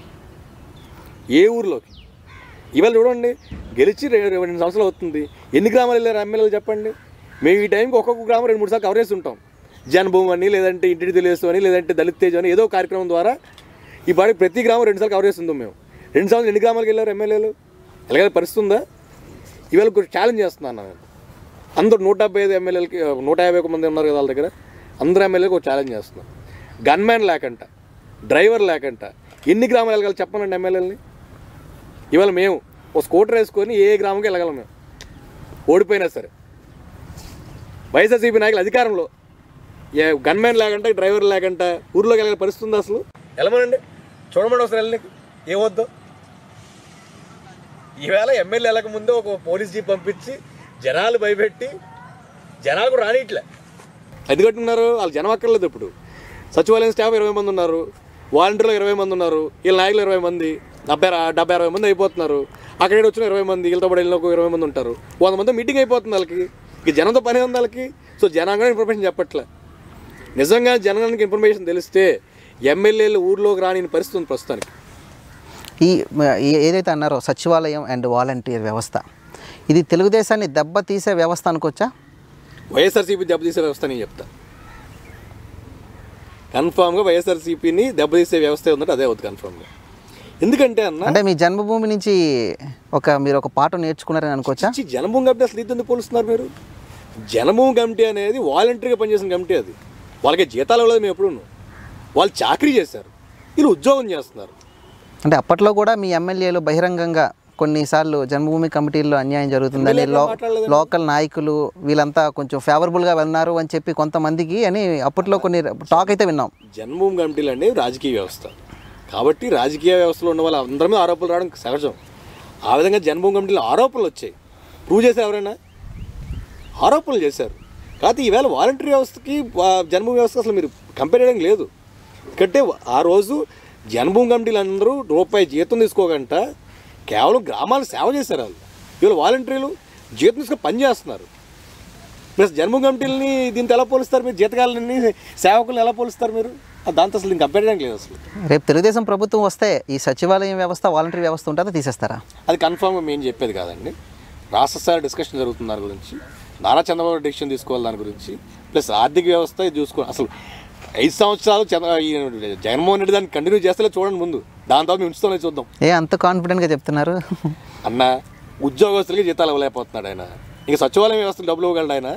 ఏ ఊర్లోకి ఇవాళ చూడండి గెలిచి రె- రె- రెండు సంవత్సరాలు అవుతుంది ఎన్ని గ్రామాలు వెళ్ళారు ఎమ్మెల్యేలు చెప్పండి మేము ఈ టైంకి ఒక్కొక్క గ్రామం రెండు మూడు సార్లు కవర్ చేసి ఉంటాం జన్మభూమి అని లేదంటే ఇంటికి తెలియదు అని లేదంటే దళిత్ తేజ్ అని ఏదో కార్యక్రమం ద్వారా ఈ పాడి ప్రతి గ్రామం రెండు సార్లు కవర్ చేస్తుంటాం మేము రెండు సంవత్సరాలు ఎన్ని గ్రామాలకు వెళ్ళారు ఎమ్మెల్యేలు ఎలాగైనా పరిస్థితి ఉందా ఇవాళ కొంచెం ఛాలెంజ్ చేస్తున్నాను నేను అందరూ నూట డెబ్బై ఐదు ఎమ్మెల్యేలకి నూట యాభై ఒక మంది ఉన్నారు కదా వాళ్ళ దగ్గర అందరు ఎమ్మెల్యేలకు ఒక ఛాలెంజ్ చేస్తున్నాం గన్మ్యాన్ లేకంట డ్రైవర్ లేకంట ఎన్ని గ్రామాలు వెళ్ళగలి చెప్పనండి ఎమ్మెల్యేలని ఇవాళ మేము ఒక స్కూటర్ వేసుకొని ఏ గ్రామంకి వెళ్ళగలం మేము ఓడిపోయినా సరే వైఎస్ఆర్సీపీ నాయకులు అధికారంలో ఏ గన్మ్యాన్ లేకంట డ్రైవర్ లేకంట ఊర్లోకి వెళ్ళే పరిస్థితి ఉందా అసలు వెళ్ళమనండి చూడమండి ఒకసారి వెళ్ళి ఏమొద్దు ఈవేళ ఎమ్మెల్యే వెళ్ళక ముందే ఒక పోలీస్ జీప్ పంపించి జనాలు భయపెట్టి జనాలు కూడా రానిట్లే అది కట్టున్నారు వాళ్ళు జనం అక్కర్లేదు ఇప్పుడు సచివాలయం స్టాఫ్ ఇరవై మంది ఉన్నారు వాలంటీర్లు ఇరవై మంది ఉన్నారు వీళ్ళ నాయకులు ఇరవై మంది డెబ్బై రా- డెబ్బై అరవై మంది అయిపోతున్నారు అక్కడ వచ్చిన ఇరవై మంది వీళ్ళతో పాటు వెళ్ళిన ఒక ఇరవై మంది ఉంటారు వంద మంది మీటింగ్ అయిపోతుంది వాళ్ళకి ఇక జనంతో పని ఉంది వాళ్ళకి సో జనాంగా ఇన్ఫర్మేషన్ చెప్పట్లే నిజంగా జనానికి ఇన్ఫర్మేషన్ తెలిస్తే ఎమ్మెల్యేలు ఊర్లోకి రాని పరిస్థితి ఉంది ప్రస్తుతానికి ఈ ఈ- ఏదైతే అన్నారో సచివాలయం అండ్ వాలంటీర్ వ్యవస్థ ఇది తెలుగుదేశాన్ని దెబ్బతీసే వ్యవస్థ అనుకోవచ్చా వైఎస్ఆర్సీపీ దెబ్బతీసే వ్యవస్థ నేను చెప్తా కన్ఫామ్గా వైఎస్ఆర్సీపీని దెబ్బతీసే వ్యవస్థ ఉందంటే అదే అవుతుంది కన్ఫామ్గా ఎందుకంటే అన్న అంటే మీ జన్మభూమి నుంచి ఒక మీరు ఒక పాట నేర్చుకున్నారని అనుకోవచ్చా చి జనభూమి కమిటీ అసలు ఇది ఎందుకు పోలుస్తున్నారు మీరు జనభూమి కమిటీ అనేది వాలంటరీగా పనిచేసిన కమిటీ అది వాళ్ళకి జీతాలు ఇవ్వలేదు మేము ఎప్పుడు వాళ్ళు చాకరీ చేశారు వీళ్ళు ఉద్యోగం చేస్తున్నారు అంటే అప్పట్లో కూడా మీ ఎమ్మెల్యేలు బహిరంగంగా కొన్నిసార్లు జన్మభూమి కమిటీల్లో అన్యాయం జరుగుతుందని ఎమ్మెల్యేలు లో మాట్లాడలేదండి. లోకల్ నాయకులు వీళ్ళంతా కొంచెం ఫేవరబుల్గా ఉన్నారు అని చెప్పి కొంతమందికి అని అప్పట్లో కొన్ని టాక్ అయితే విన్నాం జన్మభూమి కమిటీలు అనేవి రాజకీయ వ్యవస్థ కాబట్టి రాజకీయ వ్యవస్థలో ఉన్న వాళ్ళు అందరి మీద ఆరోపణలు రావడం సహజం ఆ విధంగా జన్మభూమి కమిటీలో ఆరోపణలు వచ్చాయి ప్రూవ్ చేశారు ఎవరైనా ఆరోపణలు చేశారు కాకపోతే ఈవేళ వాలంటరీ వ్యవస్థకి వా- జన్మభూమి వ్యవస్థ అసలు మీరు కంపేర్ చేయడం లేదు ఎందుకంటే ఆ రోజు జన్మభూమి కమిటీలు అందరూ రూపాయి జీతం తీసుకోకంట కేవలం గ్రామాలు సేవ చేశారు వాళ్ళు ఇవాళ వాలంటీర్లు జీతం తీసుకొని పని చేస్తున్నారు ప్లస్ జన్మభూమి కమిటీలని దీంతో ఎలా పోలుస్తారు మీరు జీతకాలని సేవకులను ఎలా పోలుస్తారు మీరు ఆ దాంతో అసలు దీన్ని కంపేర్ చేయడం లేదు అసలు రేపు తెలుగుదేశం ప్రభుత్వం వస్తే ఈ సచివాలయం వ్యవస్థ వాలంటరీ వ్యవస్థ ఉంటుందో తీసేస్తారా అది కన్ఫామ్గా మేము చెప్పేది కాదండి రాష్ట్ర స్థాయి డిస్కషన్ జరుగుతుంది దాని గురించి నారా చంద్రబాబు డిసిషన్ తీసుకోవాలి దాని గురించి ప్లస్ ఆర్థిక వ్యవస్థ ఇది చూసుకో అసలు ఐదు సంవత్సరాలు చంద్ర ఈ జగన్మోహన్ రెడ్డి దాన్ని కంటిన్యూ చేస్తలే చూడండి ముందు దాని తర్వాత మేము ఉంచుతామని చూద్దాం ఏ అంత కాన్ఫిడెంట్గా చెప్తున్నారు అన్న ఉద్యోగస్తులకి జీతాలు ఇవ్వలేకపోతున్నాడు ఆయన ఇంకా సచివాలయం వ్యవస్థలు డబ్బులు ఇవ్వగలడు ఆయన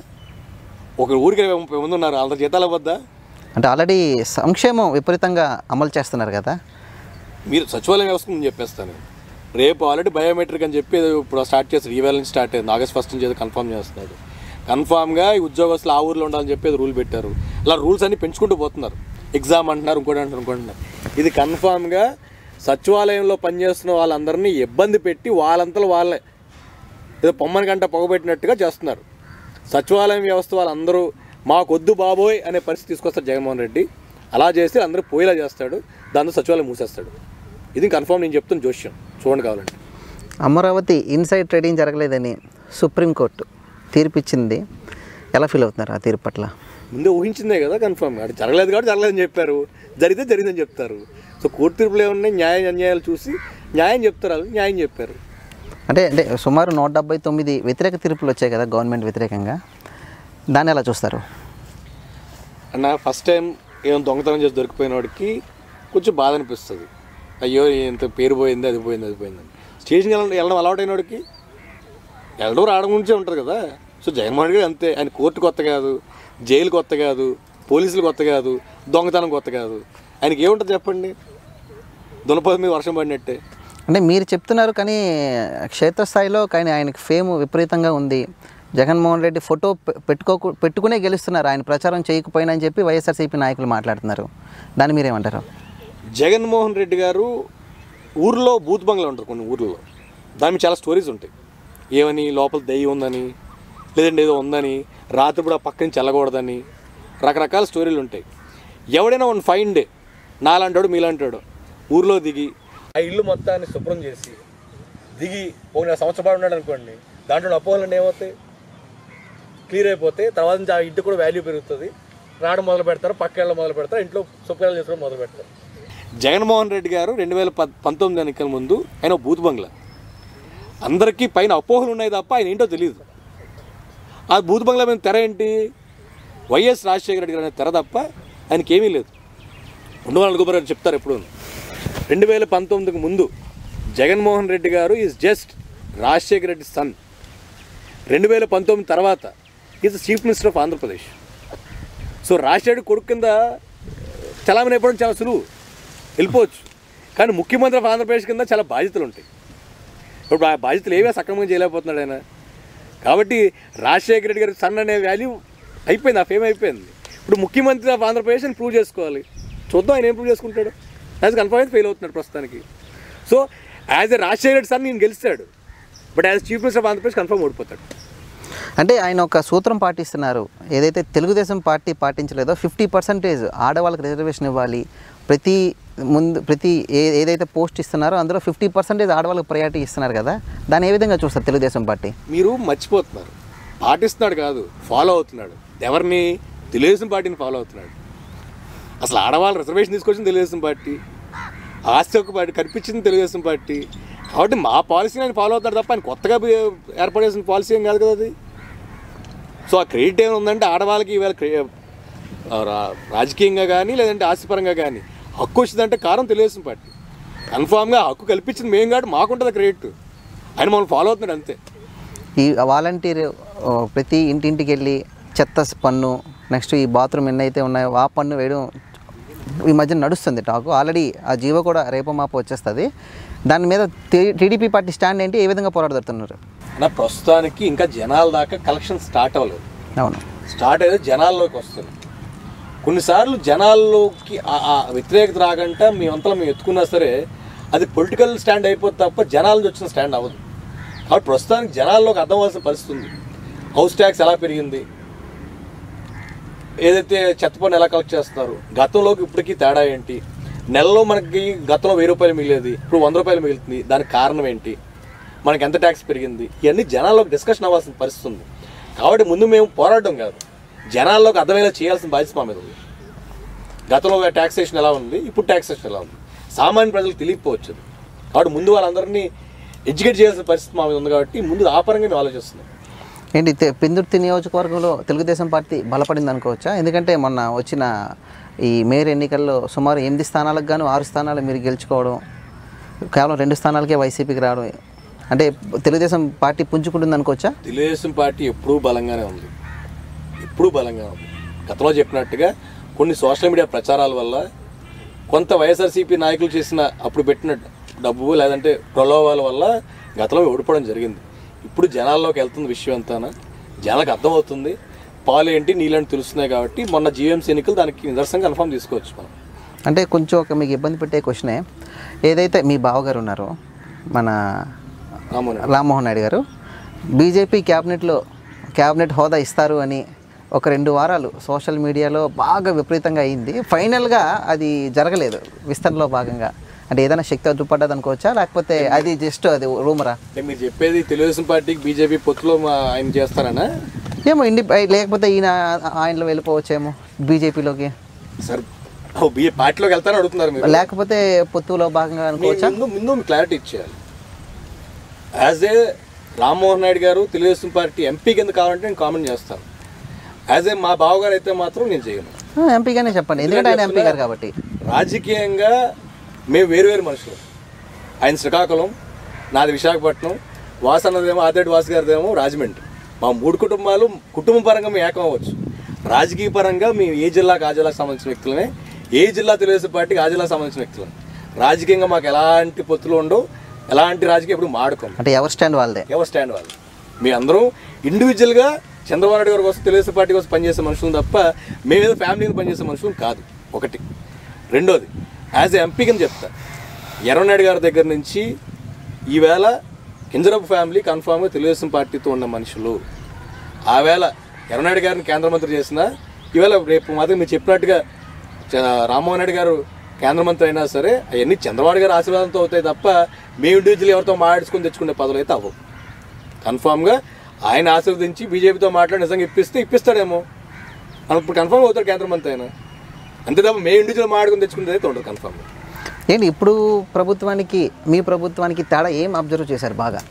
ఒక ఊరికి ఇరవై ముప్పై మంది ఉన్నారు వాళ్ళ జీతాలు ఇవ్వద్దా అంటే ఆల్రెడీ సంక్షేమం విపరీతంగా అమలు చేస్తున్నారు కదా మీరు సచివాలయం వ్యవస్థ ముందు చెప్పేస్తాను రేపు ఆల్రెడీ బయోమెట్రిక్ అని చెప్పి ఏదో ఇప్పుడు స్టార్ట్ చేస్తారు ఈవేళ నుంచి స్టార్ట్ అయింది ఆగస్ట్ ఫస్ట్ నుంచి ఏదో కన్ఫర్మ్ చేస్తున్నాడు కన్ఫామ్గా ఈ ఉద్యోగస్తులు ఆ ఊర్లో ఉండాలని చెప్పి ఏదో రూల్ పెట్టారు ఇలా రూల్స్ అన్ని పెంచుకుంటూ పోతున్నారు ఎగ్జామ్ అంటున్నారు ఇంకోటి అంటున్నారు ఇంకోటి అంటున్నారు ఇది కన్ఫామ్గా సచివాలయంలో పనిచేస్తున్న వాళ్ళందరినీ ఇబ్బంది పెట్టి వాళ్ళంతలో వాళ్ళే ఏదో పొమ్మని గంట పొగబెట్టినట్టుగా చేస్తున్నారు సచివాలయం వ్యవస్థ వాళ్ళందరూ మాకొద్దు బాబోయ్ అనే పరిస్థితి తీసుకొస్తారు జగన్మోహన్ రెడ్డి అలా చేస్తే అందరూ పోయేలా చేస్తాడు దాంతో సచివాలయం మూసేస్తాడు ఇది కన్ఫర్మ్ నేను చెప్తాను జోష్యం చూడండి కావాలంటే అమరావతి ఇన్సైడ్ ట్రేడింగ్ జరగలేదని సుప్రీంకోర్టు తీర్పిచ్చింది ఎలా ఫీల్ అవుతున్నారు ఆ తీర్పు పట్ల ముందే ఊహించిందే కదా కన్ఫర్మ్ అది జరగలేదు కాబట్టి జరగలేదని చెప్పారు జరిగితే జరిగిందని చెప్తారు సో కోర్టు తీర్పులు ఏమున్నాయి న్యాయ అన్యాయాలు చూసి న్యాయం చెప్తారు వాళ్ళు న్యాయం చెప్పారు అంటే అంటే సుమారు నూట డెబ్బై తొమ్మిది వ్యతిరేక తీర్పులు వచ్చాయి కదా గవర్నమెంట్ వ్యతిరేకంగా దాన్ని ఎలా చూస్తారు అన్న ఫస్ట్ టైం ఏం దొంగతనం చేసి దొరికిపోయిన వాడికి కొంచెం బాధ అనిపిస్తుంది అయ్యో ఇంత పేరు పోయింది అది పోయింది అది పోయింది అని స్టేషన్కి వెళ్ళడం వెళ్ళడం అలవాటు అయిన వాడికి వెళ్ళడం రావడం గురించే ఉంటుంది కదా సో జగన్మోహన్ రెడ్డి గారు అంతే ఆయన కోర్టు కొత్త కాదు జైలు కొత్త కాదు పోలీసులు కొత్త కాదు దొంగతనం కొత్త కాదు ఆయనకి ఏముంటుంది చెప్పండి దునపది మీద వర్షం పడినట్టే అంటే మీరు చెప్తున్నారు కానీ క్షేత్రస్థాయిలో కానీ ఆయనకి ఫేమ్ విపరీతంగా ఉంది జగన్మోహన్ రెడ్డి ఫోటో పె- పెట్టుకోకు పెట్టుకునే గెలుస్తున్నారు ఆయన ప్రచారం చేయకపోయినా అని చెప్పి వైఎస్ఆర్సీపీ నాయకులు మాట్లాడుతున్నారు దాన్ని మీరేమంటారు జగన్మోహన్ రెడ్డి గారు ఊర్లో బూత్ బంగ్లా ఉంటారు కొన్ని ఊర్లలో దాని మీద చాలా స్టోరీస్ ఉంటాయి ఏమని లోపల దెయ్యం ఉందని లేదంటే ఏదో ఉందని రాత్రిపూట ఆ పక్క నుంచి వెళ్ళకూడదని రకరకాల స్టోరీలు ఉంటాయి ఎవడైనా వన్ ఫైన్ డే నాలంటాడు మీలాంటాడు ఊర్లో దిగి ఆ ఇల్లు మొత్తాన్ని శుభ్రం చేసి దిగి ఒక నెల సంవత్సరం పాటు ఉన్నాడు అనుకోండి దాంట్లో అపోహలు ఏమవుతాయి క్లియర్ అయిపోతే తర్వాత నుంచి ఆ ఇంటి కూడా వాల్యూ పెరుగుతుంది రావడం మొదలు పెడతారు పక్క వెళ్ళడం మొదలు పెడతారు ఇంట్లో శుభ్రాలు చేసుకోవడం మొదలు పెడతారు జగన్మోహన్ రెడ్డి గారు రెండు వేల పద్ పంతొమ్మిది ఎన్నికల ముందు ఆయన ఒక బూత్ బంగ్లా అందరికీ పైన అపోహలు ఉన్నాయి తప్ప ఆయన ఏంటో తెలియదు ఆ బూత్ బంగ్లా మీద తెర ఏంటి వైఎస్ రాజశేఖర రెడ్డి గారు అనే తెర తప్ప ఆయనకి ఏమీ లేదు ఉండవాళ్ళ గుబర్ చెప్తారు ఎప్పుడు రెండు వేల పంతొమ్మిదికి ముందు Jaganmohan Reddy garu is just Rajasekhara Reddy son రెండు వేల పంతొమ్మిది తర్వాత is chief minister of Andhra Pradesh so Rajasekhar కొడుకు కింద చలామణి అయిపోవడం చాలా సులువు వెళ్ళిపోవచ్చు కానీ ముఖ్యమంత్రి ఆఫ్ ఆంధ్రప్రదేశ్ కింద చాలా బాధ్యతలు ఉంటాయి ఇప్పుడు ఆ బాధ్యతలు ఏవే సక్రమంగా చేయలేకపోతున్నాడు ఆయన కాబట్టి రాజశేఖర రెడ్డి గారి సన్ అనే వాల్యూ అయిపోయింది ఆ ఫేమ్ అయిపోయింది ఇప్పుడు ముఖ్యమంత్రి ఆఫ్ ఆంధ్రప్రదేశ్ అని ప్రూవ్ చేసుకోవాలి చూద్దాం ఆయన ఏం ప్రూవ్ చేసుకుంటాడు యాజ్ కన్ఫర్మ్ అయితే ఫెయిల్ అవుతున్నాడు ప్రస్తుతానికి so as a Rajasekhara Reddy son నేను గెలిచాడు but as chief minister of Andhra Pradesh confirm ఓడిపోతాడు అంటే ఆయన ఒక సూత్రం పాటిస్తున్నారు ఏదైతే తెలుగుదేశం పార్టీ పాటించలేదో ఫిఫ్టీ పర్సెంటేజ్ ఆడవాళ్ళకి రిజర్వేషన్ ఇవ్వాలి ప్రతి ముందు ప్రతి ఏ ఏదైతే పోస్ట్ ఇస్తున్నారో అందులో ఫిఫ్టీ పర్సెంటేజ్ ఆడవాళ్ళకి ప్రయారిటీ ఇస్తున్నారు కదా దాన్ని ఏ విధంగా చూస్తారు తెలుగుదేశం పార్టీ మీరు మర్చిపోతున్నారు పాటిస్తున్నాడు కాదు ఫాలో అవుతున్నాడు ఎవరిని తెలుగుదేశం పార్టీని ఫాలో అవుతున్నాడు అసలు ఆడవాళ్ళు రిజర్వేషన్ తీసుకొచ్చింది తెలుగుదేశం పార్టీ ఆస్తి ఒక పార్టీ కల్పించింది తెలుగుదేశం పార్టీ కాబట్టి మా పాలసీని ఆయన ఫాలో అవుతాడు తప్ప ఆయన కొత్తగా ఏర్పడేసిన పాలసీ ఏం కాదు కదా అది సో ఆ క్రెడిట్ ఏముందంటే ఆడవాళ్ళకి ఇవాళ క్రె- ఆ రా- రాజకీయంగా కానీ లేదంటే ఆస్తిపరంగా కానీ హక్కు వచ్చిందంటే కారణం తెలుగుదేశం పార్టీ కన్ఫామ్గా హక్కు కల్పించింది మేము కాదు మాకుంటుంది క్రెడిట్ ఆయన మమ్మల్ని ఫాలో అవుతున్నాడు అంతే ఈ వాలంటీర్ ఓ, ప్రతి ఇంటింటికి వెళ్ళి చెత్త పన్ను నెక్స్ట్ ఈ బాత్రూమ్ ఎన్ని అయితే ఉన్నాయో ఆ పన్ను వేయడం ఈ మధ్య నడుస్తుంది టాక్ ఆల్రెడీ ఆ జీవో కూడా రేపో మాపో వచ్చేస్తుంది దాని మీద టీడీపీ పార్టీ స్టాండ్ ఏంటి ఏ విధంగా పోరాడుతున్నారు నా ప్రస్తుతానికి ఇంకా జనాల దాకా కలెక్షన్ స్టార్ట్ అవ్వలేదు అవును స్టార్ట్ అయితే జనాల్లోకి వస్తుంది కొన్నిసార్లు జనాల్లోకి ఆ- ఆ వ్యతిరేకత రాకంట మీ అంతలో మేము ఎత్తుకున్నా సరే అది పొలిటికల్ స్టాండ్ అయిపోతే తప్ప జనాల నుంచి వచ్చిన స్టాండ్ అవ్వదు కాబట్టి ప్రస్తుతానికి జనాల్లోకి అర్థం అవ్వాల్సిన పరిస్థితి ఉంది హౌస్ ట్యాక్స్ ఎలా పెరిగింది ఏదైతే చెత్త పన్ను ఎలా కలెక్ట్ చేస్తున్నారు గతంలోకి ఇప్పటికీ తేడా ఏంటి నెలలో మనకి గతంలో వెయ్యి రూపాయలు మిగిలేది ఇప్పుడు వంద రూపాయలు మిగులుతుంది దానికి కారణం ఏంటి మనకి ఎంత ట్యాక్స్ పెరిగింది ఇవన్నీ జనాల్లోకి డిస్కషన్ అవ్వాల్సిన పరిస్థితి ఉంది కాబట్టి ముందు మేము పోరాడడం కాదు జనాల్లోకి అర్థమయ్యేలా చేయాల్సిన బాధ్యత మా మీద ఉంది గతంలో ట్యాక్సేషన్ ఎలా ఉంది ఇప్పుడు ట్యాక్సేషన్ ఎలా ఉంది సామాన్య ప్రజలకు తెలియకపోవచ్చు అది. కాబట్టి ముందు వాళ్ళందరినీ ఎడ్యుకేట్ చేయాల్సిన పరిస్థితి మా మీద ఉంది కాబట్టి ముందు ఆ పరంగా మేము ఆలోచిస్తున్నాం ఏంటి తె- పెందుర్తి నియోజకవర్గంలో తెలుగుదేశం పార్టీ బలపడింది అనుకోవచ్చా ఎందుకంటే మొన్న వచ్చిన ఈ మేయర్ ఎన్నికల్లో సుమారు ఎనిమిది స్థానాలకు గాను ఆరు స్థానాలు మీరు గెలుచుకోవడం కేవలం రెండు స్థానాలకే వైసీపీకి రావడం అంటే తెలుగుదేశం పార్టీ పుంజుకుంటుంది అనుకోవచ్చా తెలుగుదేశం పార్టీ ఎప్పుడూ బలంగానే ఉంది ఎప్పుడూ బలంగా ఉంది గతంలో చెప్పినట్టుగా కొన్ని సోషల్ మీడియా ప్రచారాల వల్ల కొంత వైఎస్ఆర్సీపీ నాయకులు చేసిన అప్పుడు పెట్టిన డబ్బు లేదంటే ప్రలోభాల వల్ల గతంలో ఓడిపోవడం జరిగింది ఇప్పుడు జనాల్లోకి వెళ్తుంది విషయం అంతానా జనాలకు అర్థమవుతుంది పాలు ఏంటి నీళ్ళని తెలుస్తున్నాయి కాబట్టి మొన్న జీఎంసీ ఎన్నికలు దానికి నిదర్శనం కన్ఫర్మ్ తీసుకోవచ్చు మనం అంటే కొంచెం ఒక మీకు ఇబ్బంది పెట్టే క్వశ్చనే ఏదైతే మీ బావగారు ఉన్నారో మన రామోహన్ రామ్మోహన్ నాయుడు గారు బీజేపీ క్యాబినెట్లో క్యాబినెట్ హోదా ఇస్తారు అని ఒక రెండు వారాలు సోషల్ మీడియాలో బాగా విపరీతంగా అయింది ఫైనల్గా అది జరగలేదు విస్తరణలో భాగంగా అంటే ఏదైనా శక్తి అడ్డుపడ్డది అనుకోవచ్చా లేకపోతే అది జస్ట్ అది రూమరా అంటే మీరు చెప్పేది తెలుగుదేశం పార్టీకి బీజేపీ పొత్తులో మా- ఆయన చేస్తారనా ఏమో ఇండి లేకపోతే ఈయన ఆయనలో వెళ్ళిపోవచ్చేమో బీజేపీలోకి సార్ ఓ బీ పార్టీలోకి వెళ్తారని అడుగుతున్నారు మీరు లేకపోతే పొత్తులో భాగంగా అనుకోవచ్చా ముందు ముందు క్లారిటీ ఇచ్చేయాలి యాజ్ ఏ రామ్మోహన్ నాయుడు గారు తెలుగుదేశం పార్టీ ఎంపీ కింద కావాలంటే నేను కామెంట్ చేస్తాను యాజ్ ఏ మా బావగారు అయితే మాత్రం నేను చేయను ఆ, ఎంపీగానే చెప్పండి ఎందుకంటే ఆయన ఎంపీ గారు కాబట్టి రాజకీయంగా మేము వేరు వేరు మనుషులు ఆయన శ్రీకాకుళం నాది విశాఖపట్నం వాసు అన్నదేమో ఆదిరెడ్డి వాసు గారిదేమో రాజమండ్రి మా మూడు కుటుంబాలు కుటుంబ పరంగా మేము ఏకం అవ్వచ్చు రాజకీయ పరంగా మేము ఏ జిల్లాకు ఆ జిల్లాకు సంబంధించిన వ్యక్తులమే ఏ జిల్లా తెలుగుదేశం పార్టీకి ఆ జిల్లాకు సంబంధించిన వ్యక్తులమే రాజకీయంగా మాకు ఎలాంటి పొత్తులు ఉండవు ఎలాంటి రాజకీయం ఎప్పుడు మాడుకోం అంటే ఎవరి స్టాండ్ వాళ్ళదే ఎవరు స్టాండ్ వాళ్ళు మీ అందరూ ఇండివిజువల్గా చంద్రబాబు నాయుడు గారి కోసం తెలుగుదేశం పార్టీ కోసం పనిచేసే మనుషులు తప్ప మేమేదో ఫ్యామిలీ కింద పనిచేసే మనుషులు కాదు ఒకటి రెండోది యాజ్ ఎంపీ కింద చెప్తా ఎర్రనాయుడు గారి దగ్గర నుంచి ఈవేళ కింజరపు ఫ్యామిలీ కన్ఫామ్గా తెలుగుదేశం పార్టీతో ఉన్న మనుషులు ఆవేళ ఎర్రనాయుడు గారిని కేంద్ర మంత్రి చేసిన ఈవేళ రేపు మాత్రం మీరు చెప్పినట్టుగా చ- రామ్మోహన్ రెడ్డి గారు కేంద్ర మంత్రి అయినా సరే అవన్నీ చంద్రబాబు గారి ఆశీర్వాదంతో అవుతాయి తప్ప మీ ఇండివిజువల్ ఎవరితో మాట్లాడుకుని తెచ్చుకునే పదవులు అయితే అవ్వవు కన్ఫామ్గా ఆయన ఆశీర్వదించి బీజేపీతో మాట్లాడి నిజంగా ఇప్పిస్తే ఇప్పిస్తాడేమో అప్పుడు కన్ఫామ్ అవుతాడు కేంద్ర మంత్రి అయినా అంతే తప్ప మే ఇండివిజువల్ మాట్లాడుకుని తెచ్చుకునేది అయితే ఉండదు కన్ఫామ్గా ఏంటి ఇప్పుడు ప్రభుత్వానికి మీ ప్రభుత్వానికి తేడా ఏం అబ్జర్వ్ చేశారు బాగా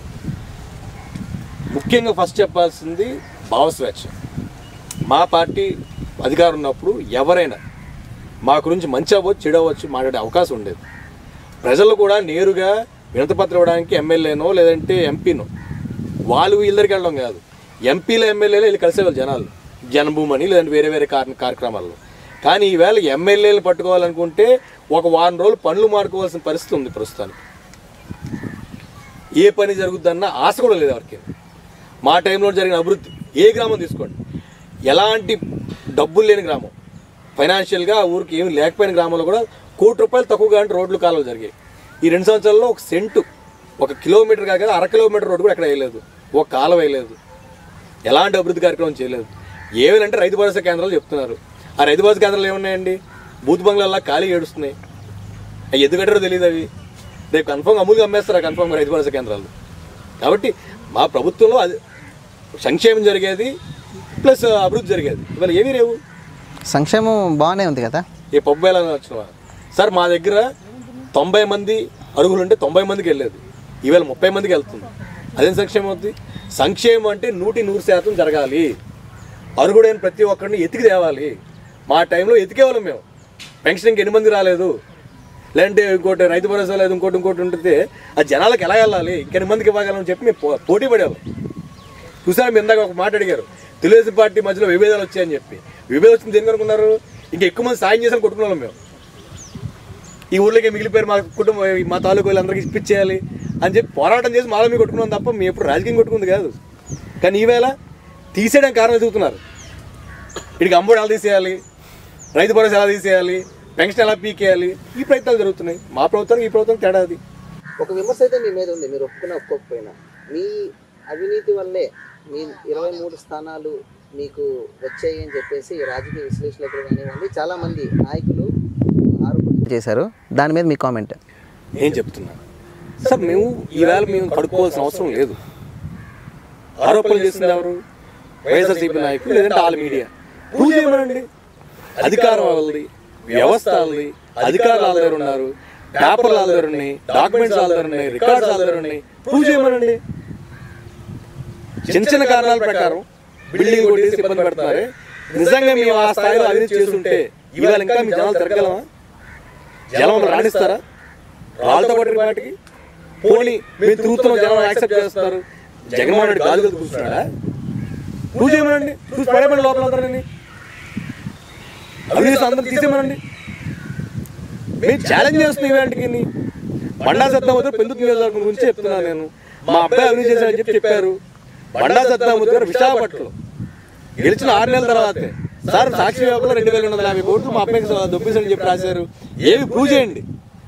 ముఖ్యంగా ఫస్ట్ చెప్పాల్సింది భావ స్వేచ్ఛ మా పార్టీ అధికారం ఉన్నప్పుడు ఎవరైనా మా గురించి మంచి అవ్వచ్చు చెడు అవ్వచ్చు మాట్లాడే అవకాశం ఉండేది ప్రజలు కూడా నేరుగా వినతిపత్రం ఇవ్వడానికి ఎమ్మెల్యేనో లేదంటే ఎంపీనో వాళ్ళు వీళ్ళకి వెళ్ళడం కాదు ఎంపీలు ఎమ్మెల్యేలు వీళ్ళు కలిసేవాళ్ళు జనాలు జనభూమి అని లేదంటే వేరే వేరే కార్ కార్యక్రమాల్లో కానీ ఈవేళ ఎమ్మెల్యేలు పట్టుకోవాలనుకుంటే ఒక వారం రోజులు పనులు మాడుకోవాల్సిన పరిస్థితి ఉంది ప్రస్తుతానికి ఏ పని జరుగుద్దన్న ఆశ కూడా లేదు ఎవరికి మా టైంలో జరిగిన అభివృద్ధి ఏ గ్రామం తీసుకోండి ఎలాంటి డబ్బులు లేని గ్రామం ఫైనాన్షియల్గా ఆ ఊరికి ఏమి లేకపోయిన గ్రామంలో కూడా కోటి రూపాయలు తక్కువగా అంటే రోడ్లు కాలువలు జరిగాయి ఈ రెండు సంవత్సరాల్లో ఒక సెంటు ఒక కిలోమీటర్ కాక అర కిలోమీటర్ రోడ్డు కూడా ఎక్కడ వేయలేదు ఒక కాలువ వేయలేదు ఎలాంటి అభివృద్ధి కార్యక్రమం చేయలేదు ఏమేనంటే రైతు భరోసా కేంద్రాలు చెప్తున్నారు ఆ రైతు భరోసా కేంద్రాలు ఏమున్నాయండి బూత్ బంగ్లాల్లో ఖాళీ ఏడుస్తున్నాయి అవి ఎందుకు కట్టారో తెలియదు అవి రేపు కన్ఫర్మ్ అమూల్గా అమ్మేస్తారు కన్ఫర్మ్ రైతు భరోసా కేంద్రాలు కాబట్టి మా ప్రభుత్వంలో అది సంక్షేమం జరిగేది ప్లస్ అభివృద్ధి జరిగేది ఇవాళ ఏమీ లేవు సంక్షేమం బాగానే ఉంది కదా ఏ పప్పు వేయాలని వచ్చినవా సార్ మా దగ్గర తొంభై మంది అరుగులు ఉంటే తొంభై మందికి వెళ్ళేది ఈవేళ ముప్పై మందికి వెళ్తుంది అదేం సంక్షేమం అవుద్ది సంక్షేమం అంటే నూటి నూరు శాతం జరగాలి అరుగుడైన ప్రతి ఒక్కరిని ఎతికి తేవాలి మా టైంలో ఎతికేవాళ్ళం మేము పెన్షన్కి ఎన్ని మంది రాలేదు లేదంటే ఇంకోటి రైతు భరోసా లేదు ఇంకోటి ఇంకోటి ఉంటే ఆ జనాలకు ఎలా వెళ్ళాలి ఇంకెన్ని మందికి ఇవ్వగలం చెప్పి మేము పో- పోటీ పడేవాళ్ళం చూసారా మీరు ఇందాక ఒక మాట అడిగారు తెలుగుదేశం పార్టీ మధ్యలో విభేదాలు వచ్చాయని చెప్పి విభేదాలు వచ్చింది దేనికి అనుకున్నారు ఇంకా ఎక్కువ మంది సాయం చేసాను కొట్టుకున్నాం మేము ఈ ఊళ్ళోకి మిగిలిపోయారు మా కుటుంబం మా తాలూకు వాళ్ళందరికీ ఇప్పించేయాలి అని చెప్పి పోరాటం చేసి మాలో మేము కొట్టుకున్నాం తప్ప మేము ఎప్పుడు రాజకీయం కొట్టుకుంది కాదు కానీ ఈవేళ తీసేయడానికి కారణం చెబుతున్నారు వీడికి అమ్మఒడి ఎలా తీసేయాలి రైతు భరోసా ఎలా తీసేయాలి పెన్షన్ ఎలా పీకేయాలి ఈ ప్రయత్నాలు జరుగుతున్నాయి మా ప్రభుత్వానికి ఈ ప్రభుత్వం తేడా అది ఒక విమర్శ అయితే మీ మీద ఉంది మీరు ఒప్పుకున్నా ఒప్పుకోకపోయినా మీ అవినీతి వల్లే మీ ఇరవై మూడు స్థానాలు మీకు వచ్చాయి అని చెప్పేసి రాజకీయ విశ్లేషకులు కానివ్వండి చాలా మంది నాయకులు ఆరోపణ చేశారు దాని మీద మీ కామెంట్ నేను చెప్తున్నా సార్ మేము ఈవేళ మేము కడుక్కోవాల్సిన అవసరం లేదు ఆరోపణలు చేసింది ఎవరు వైఎస్ఆర్సీపీ నాయకులు లేదంటే ఆల్ మీడియా ప్రూవ్ చేయమనండి అధికారం వాళ్ళది వ్యవస్థ వాళ్ళది అధికారులు వాళ్ళ దగ్గర ఉన్నారు పేపర్లు వాళ్ళ దగ్గర ఉన్నాయి డాక్యుమెంట్స్ వాళ్ళ దగ్గర ఉన్నాయి రికార్డ్స్ వాళ్ళ దగ్గర ఉన్నాయి ప్రూవ్ చేయమనండి చిన్న చిన్న కారణాల ప్రకారం బిల్డింగ్ కొట్టేసి ఇబ్బంది పెడుతున్నారే నిజంగా మేము ఆ స్థాయిలో అవినీతి చేస్తుంటే ఇవాళ ఇంకా మీ జనాలు తిరగలమా జనం రాణిస్తారా రాళ్ళతో కొట్టిన వాటికి పోనీ మేము తిరుగుతున్నాం జనం యాక్సెప్ట్ చేస్తున్నారు జగన్మోహన్ రెడ్డి గాలి కూర్చున్నాడా ప్రూవ్ చేయమనండి చూసి పడేమని లోపల అందరినీ అవినీతి అందరం తీసేమనండి మేము ఛాలెంజ్ చేస్తున్నాం ఇవాటికి బండా సత్తామూర్తి పెందుకు నియోజకవర్గం గురించి చెప్తున్నాను నేను మా అబ్బాయి అవినీతి చేశారని చెప్పి చెప్పారు బండా సత్తామూర్తి గారు విశాఖపట్నంలో గెలిచిన ఆరు నెలల తర్వాతే సార్ సాక్షి వ్యాపారంలో రెండు వేల రెండు వందల యాభై కోట్లు మా అబ్బాయికి దొబ్బేసని చెప్పి రాశారు ఏమి ప్రూవ్ చేయండి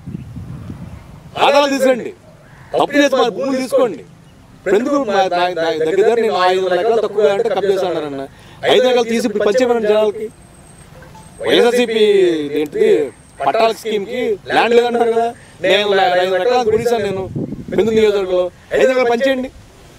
ఆధారాలు తీసుకురండి తప్పు చేసి మా భూములు తీసుకోండి ఇప్పుడు ఎందుకు మా- నా- నా దగ్గర దగ్గర నేను ఐదు వందల ఎకరాలు తక్కువ అంటే కప్ చేస్తానన్న ఐదు ఎకరాలు తీసి ఇప్పుడు పంచేమని జనాలకి వైఎస్ఆర్సీపీ ఏంటిది పట్టాల స్కీమ్ కి ల్యాండ్ లేదంటారు కదా నేను ఐదు వందల ఎకరాలు గుడిసాను నేను పెందు నియోజకవర్గంలో ఐదు ఎకరాలు పంచేయండి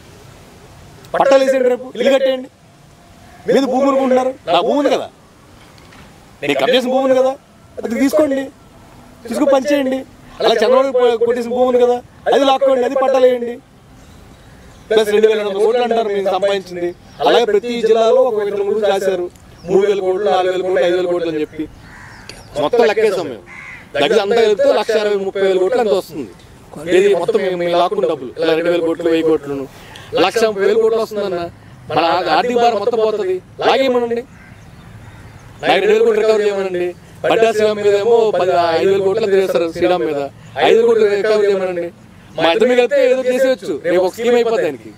పట్టాలు వేసేయండి రేపు ఇల్లు కట్టేయండి మీద భూమి కొనుక్కుంటున్నారు నా భూమి ఉంది కదా నేను కప్ చేసిన భూమి ఉంది కదా అది తీసుకోండి తీసుకుని పంచేయండి అలా చంద్రబాబు కొట్టేసిన భూమి ఉంది కదా అది లాక్కోండి అది పట్టాలేయండి ప్లస్ రెండు వేల వందల కోట్లు అంటారు మేము సంపాదించింది అలాగే ప్రతి జిల్లాలో ఒక రెండు మూడు రాశారు మూడు వేల కోట్లు నాలుగు వేల కోట్లు ఐదు వేల కోట్లు అని చెప్పి మొత్తం లెక్కేసాం మేము దగ్గర అంతా కలిపితే లక్ష అరవై ముప్పై వేల కోట్లు అంత వస్తుంది ఇది మొత్తం మేము మేము లాక్కున్న డబ్బులు ఇలా రెండు వేల కోట్లు వెయ్యి కోట్లు లక్ష ముప్పై వేల కోట్లు వస్తుందన్న మన ఆర్థిక భారం మొత్తం పోతుంది లాగేమనండి నాకు రెండు వేల కోట్లు రికవర్ చేయమనండి పడ్డా శ్రీరామ్ మీద ఏమో పది ఐదు వేల కోట్లు తీసేస్తారు శ్రీరామ్ మీద ఐదు వేల కోట్లు రికవర్ చేయమనండి మా ఇద్దరు మీద అయితే ఏదో చేసేయచ్చు రేపు ఒక స్కీమ్ అయిపోతుంది దానికి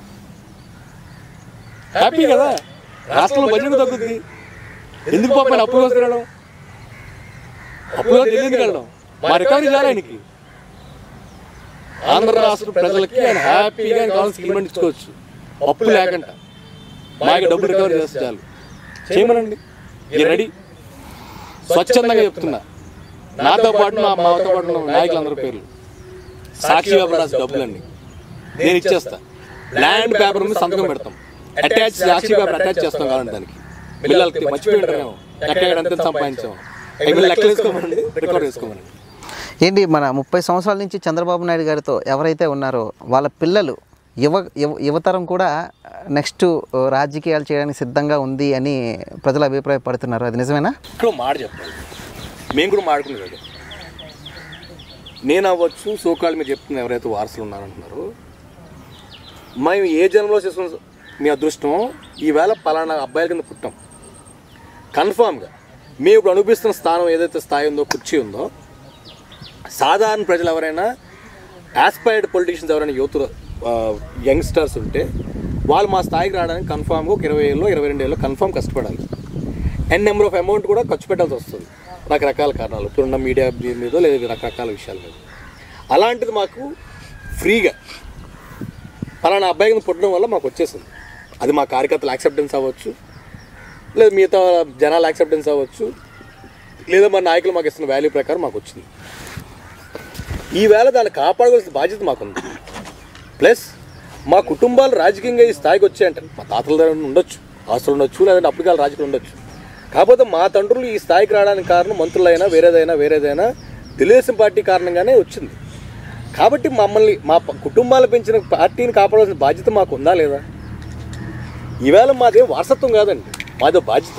హ్యాపీ కదా రాష్ట్రంలో బడ్జెట్ తగ్గుద్ది ఎందుకు పాప అప్పులు వస్తున్నాడు అప్పులో తెలియదు వెళ్ళడం మా రికవరీ చేయాలి ఆయనకి ఆంధ్ర రాష్ట్ర ప్రజలకి ఆయన హ్యాపీగా ఆయన కావాల్సిన స్కీమ్ ఇచ్చుకోవచ్చు అప్పు లేకుండా మాకు డబ్బులు రికవర్ చేస్తే చాలు చేయమనండి ఈ రెడీ స్వచ్ఛందంగా చెప్తున్నా నాతో పాటు మా మాతో పాటు ఉన్న నాయకులందరి పేర్లు సాక్షి పేపర్ రాసి డబ్బులన్నీ నేను ఇచ్చేస్తా ల్యాండ్ పేపర్ మీద సంతకం పెడతాం అటాచ్ సాక్షి పేపర్ అటాచ్ చేస్తాం కావాలంటే దానికి పిల్లలకి మర్చిపోయింటారేమో ఎక్కడ ఎంత సంపాదించాము అవి మీరు లెక్కలు వేసుకోమనండి రికార్డ్ వేసుకోమనండి ఏంటి మన ముప్పై సంవత్సరాల నుంచి చంద్రబాబు నాయుడు గారితో ఎవరైతే ఉన్నారో వాళ్ళ పిల్లలు యువ యువ యువతరం కూడా నెక్స్ట్ రాజకీయాలు చేయడానికి సిద్ధంగా ఉంది అని ప్రజలు అభిప్రాయపడుతున్నారు అది నిజమేనా ఇక్కడ ఒక మాట చెప్పాలి మేము కూడా మాడుకునేది నేను అవ్వచ్చు సోకాళ్ళు మీరు చెప్తున్న ఎవరైతే వారసులు ఉన్నారంటున్నారో మేము ఏ జన్మలో చేసుకున్న మీ అదృష్టం ఈవేళ పలానా అబ్బాయిల కింద పుట్టాం కన్ఫామ్గా మేము ఇప్పుడు అనిపిస్తున్న స్థానం ఏదైతే స్థాయి ఉందో కుర్చీ ఉందో సాధారణ ప్రజలు ఎవరైనా ఆస్పైర్డ్ పొలిటీషియన్స్ ఎవరైనా యూత్ యంగ్స్టర్స్ ఉంటే వాళ్ళు మా స్థాయికి రావడానికి కన్ఫామ్గా ఒక ఇరవై ఏళ్ళు ఇరవై రెండు ఏళ్ళు కన్ఫామ్ కష్టపడాలి అండ్ నెంబర్ ఆఫ్ అమౌంట్ కూడా ఖర్చు పెట్టాల్సి వస్తుంది రకరకాల కారణాలు ఇప్పుడున్న మీడియా మీద లేదా రకరకాల విషయాల మీద అలాంటిది మాకు ఫ్రీగా పలానా అబ్బాయి కింద పుట్టడం వల్ల మాకు వచ్చేసింది అది మా కార్యకర్తలు యాక్సెప్టెన్స్ అవ్వచ్చు లేదా మిగతా జనాల యాక్సెప్టెన్స్ అవ్వచ్చు లేదా మా నాయకులు మాకు ఇస్తున్న వాల్యూ ప్రకారం మాకు వచ్చింది ఈవేళ దాన్ని కాపాడవలసిన బాధ్యత మాకుంది ప్లస్ మా కుటుంబాలు రాజకీయంగా ఈ స్థాయికి వచ్చాయంటే మా తాతల దగ్గర ఉండొచ్చు ఆస్తులు ఉండొచ్చు లేదంటే అప్పటికాల రాజకీయాలు ఉండొచ్చు కాకపోతే మా తండ్రులు ఈ స్థాయికి రావడానికి కారణం మంత్రులైనా వేరేదైనా వేరేదైనా తెలుగుదేశం పార్టీ కారణంగానే వచ్చింది కాబట్టి మమ్మల్ని మా ప- కుటుంబాలు పెంచిన పార్టీని కాపాడాల్సిన బాధ్యత మాకు ఉందా లేదా ఈవేళ మాదే వారసత్వం కాదండి మాదే బాధ్యత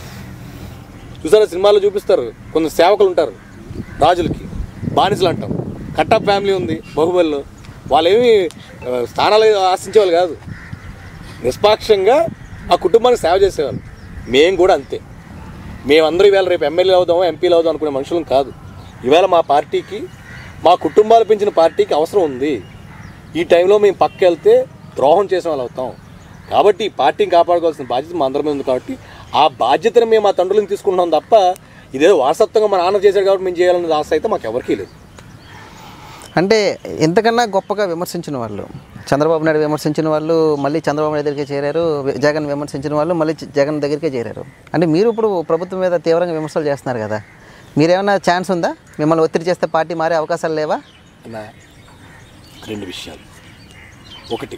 చూసారా సినిమాలో చూపిస్తారు కొంత సేవకులు ఉంటారు రాజులకి బానిసలు అంటాం కట్టప్ ఫ్యామిలీ ఉంది బాహుబలిలో వాళ్ళేమి ఆ, స్థానాలు ఆశించేవాళ్ళు కాదు నిష్పాక్షంగా ఆ కుటుంబానికి సేవ చేసేవాళ్ళు మేము కూడా అంతే మేమందరూ ఈవేళ రేపు ఎమ్మెల్యే అవుదామో ఎంపీలు అవుదాం అనుకునే మనుషులం కాదు ఈవేళ మా పార్టీకి మా కుటుంబాలు పెంచిన పార్టీకి అవసరం ఉంది ఈ టైంలో మేము పక్క వెళ్తే ద్రోహం చేసిన వాళ్ళు అవుతాం కాబట్టి ఈ పార్టీని కాపాడుకోవాల్సిన బాధ్యత మా అందరి మీద ఉంది కాబట్టి ఆ బాధ్యతను మేము మా తండ్రులను తీసుకుంటున్నాం తప్ప ఇదేదో వారసత్వంగా మా నాన్న చేశాడు కాబట్టి మేము చేయాలన్న ఆశ అయితే మాకు ఎవరికీ లేదు అంటే ఎంతకన్నా గొప్పగా విమర్శించిన వాళ్ళు చంద్రబాబు నాయుడు విమర్శించిన వాళ్ళు మళ్ళీ చంద్రబాబు నాయుడు దగ్గరికి చేరారు వి- జగన్ విమర్శించిన వాళ్ళు మళ్ళీ జ- జగన్ దగ్గరికే చేరారు అంటే మీరు ఇప్పుడు ప్రభుత్వం మీద తీవ్రంగా విమర్శలు చేస్తున్నారు కదా మీరేమైనా ఛాన్స్ ఉందా మిమ్మల్ని ఒత్తిడి చేస్తే పార్టీ మారే అవకాశాలు లేవా అన్న రెండు విషయాలు ఒకటి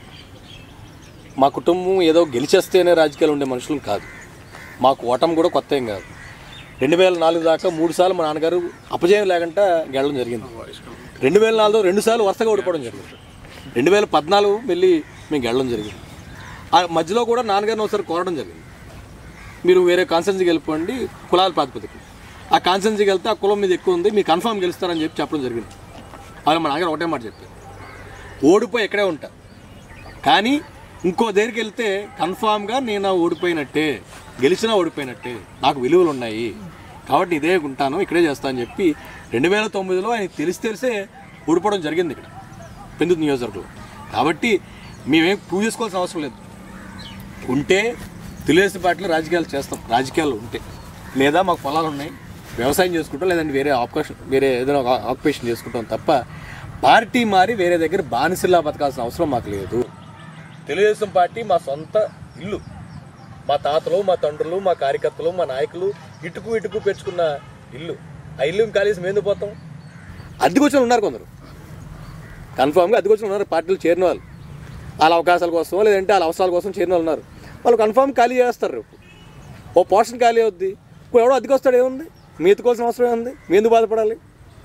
మా కుటుంబం ఏదో గెలిచేస్తేనే రాజకీయాలు ఉండే మనుషులు కాదు మాకు ఓటం కూడా కొత్త ఏం కాదు రెండు వేల నాలుగు దాకా మూడు సార్లు మా నాన్నగారు అపజయం లేకుండా గెలడం జరిగింది రెండు వేల నాలుగులో రెండు సార్లు వరుసగా ఓడిపోవడం జరిగింది రెండు వేల పద్నాలుగు వెళ్ళి మేము గెలడం జరిగింది ఆ మధ్యలో కూడా నాన్నగారిని ఒకసారి కోరడం జరిగింది మీరు వేరే కాన్సెన్సీకి వెళ్ళిపోండి కులాల ప్రాతిపదిక ఆ కాన్సెన్సీకి వెళ్తే ఆ కులం మీద ఎక్కువ ఉంది మీరు కన్ఫామ్ గెలుస్తారని చెప్పి చెప్పడం జరిగింది అలా మా నాన్నగారు ఒకటే మాట చెప్పారు ఓడిపోయి ఎక్కడే ఉంటా కానీ ఇంకో దగ్గరికి వెళ్తే కన్ఫామ్గా నేను ఓడిపోయినట్టే గెలిచినా ఓడిపోయినట్టే నాకు విలువలు ఉన్నాయి కాబట్టి ఇదే ఉంటాను ఇక్కడే చేస్తాను అని చెప్పి రెండు వేల తొమ్మిదిలో ఆయన తెలిసి తెలిసే ఓడిపోవడం జరిగింది ఇక్కడ పెందుతు నియోజకవర్గంలో కాబట్టి మేమేం ప్రూవ్ చేసుకోవాల్సిన అవసరం లేదు ఉంటే తెలుగుదేశం పార్టీలో రాజకీయాలు చేస్తాం రాజకీయాలు ఉంటే లేదా మాకు పొలాలు ఉన్నాయి వ్యవసాయం చేసుకుంటాం లేదంటే వేరే ఆపరేషన్ వేరే ఏదైనా ఒక ఆక్యుపేషన్ చేసుకుంటాం తప్ప పార్టీ మారి వేరే దగ్గర బానిసల్లా బతకాల్సిన అవసరం మాకు లేదు తెలుగుదేశం పార్టీ మా సొంత ఇల్లు మా తాతలు మా తండ్రులు మా కార్యకర్తలు మా నాయకులు ఇటుకు ఇటుకు పెంచుకున్న ఇల్లు ఆ ఇల్లు కలిసి మేము ఎందుకు పోతాం అద్దెకొచ్చిన ఉన్నారు కొందరు కన్ఫామ్గా అద్దెకొచ్చిన ఉన్నారు పార్టీలు చేరిన వాళ్ళు వాళ్ళ అవకాశాల కోసం లేదంటే వాళ్ళ అవసరాల కోసం చేరిన వాళ్ళు ఉన్నారు వాళ్ళు కన్ఫామ్ ఖాళీ చేస్తారు రేపు ఓ పోర్షన్ ఖాళీ అవుద్ది ఇప్పుడు ఎవడో అద్దెకి వస్తాడు ఏముంది మీ ఎత్తుకోవాల్సిన అవసరం ఏముంది మీ ఎందుకు బాధపడాలి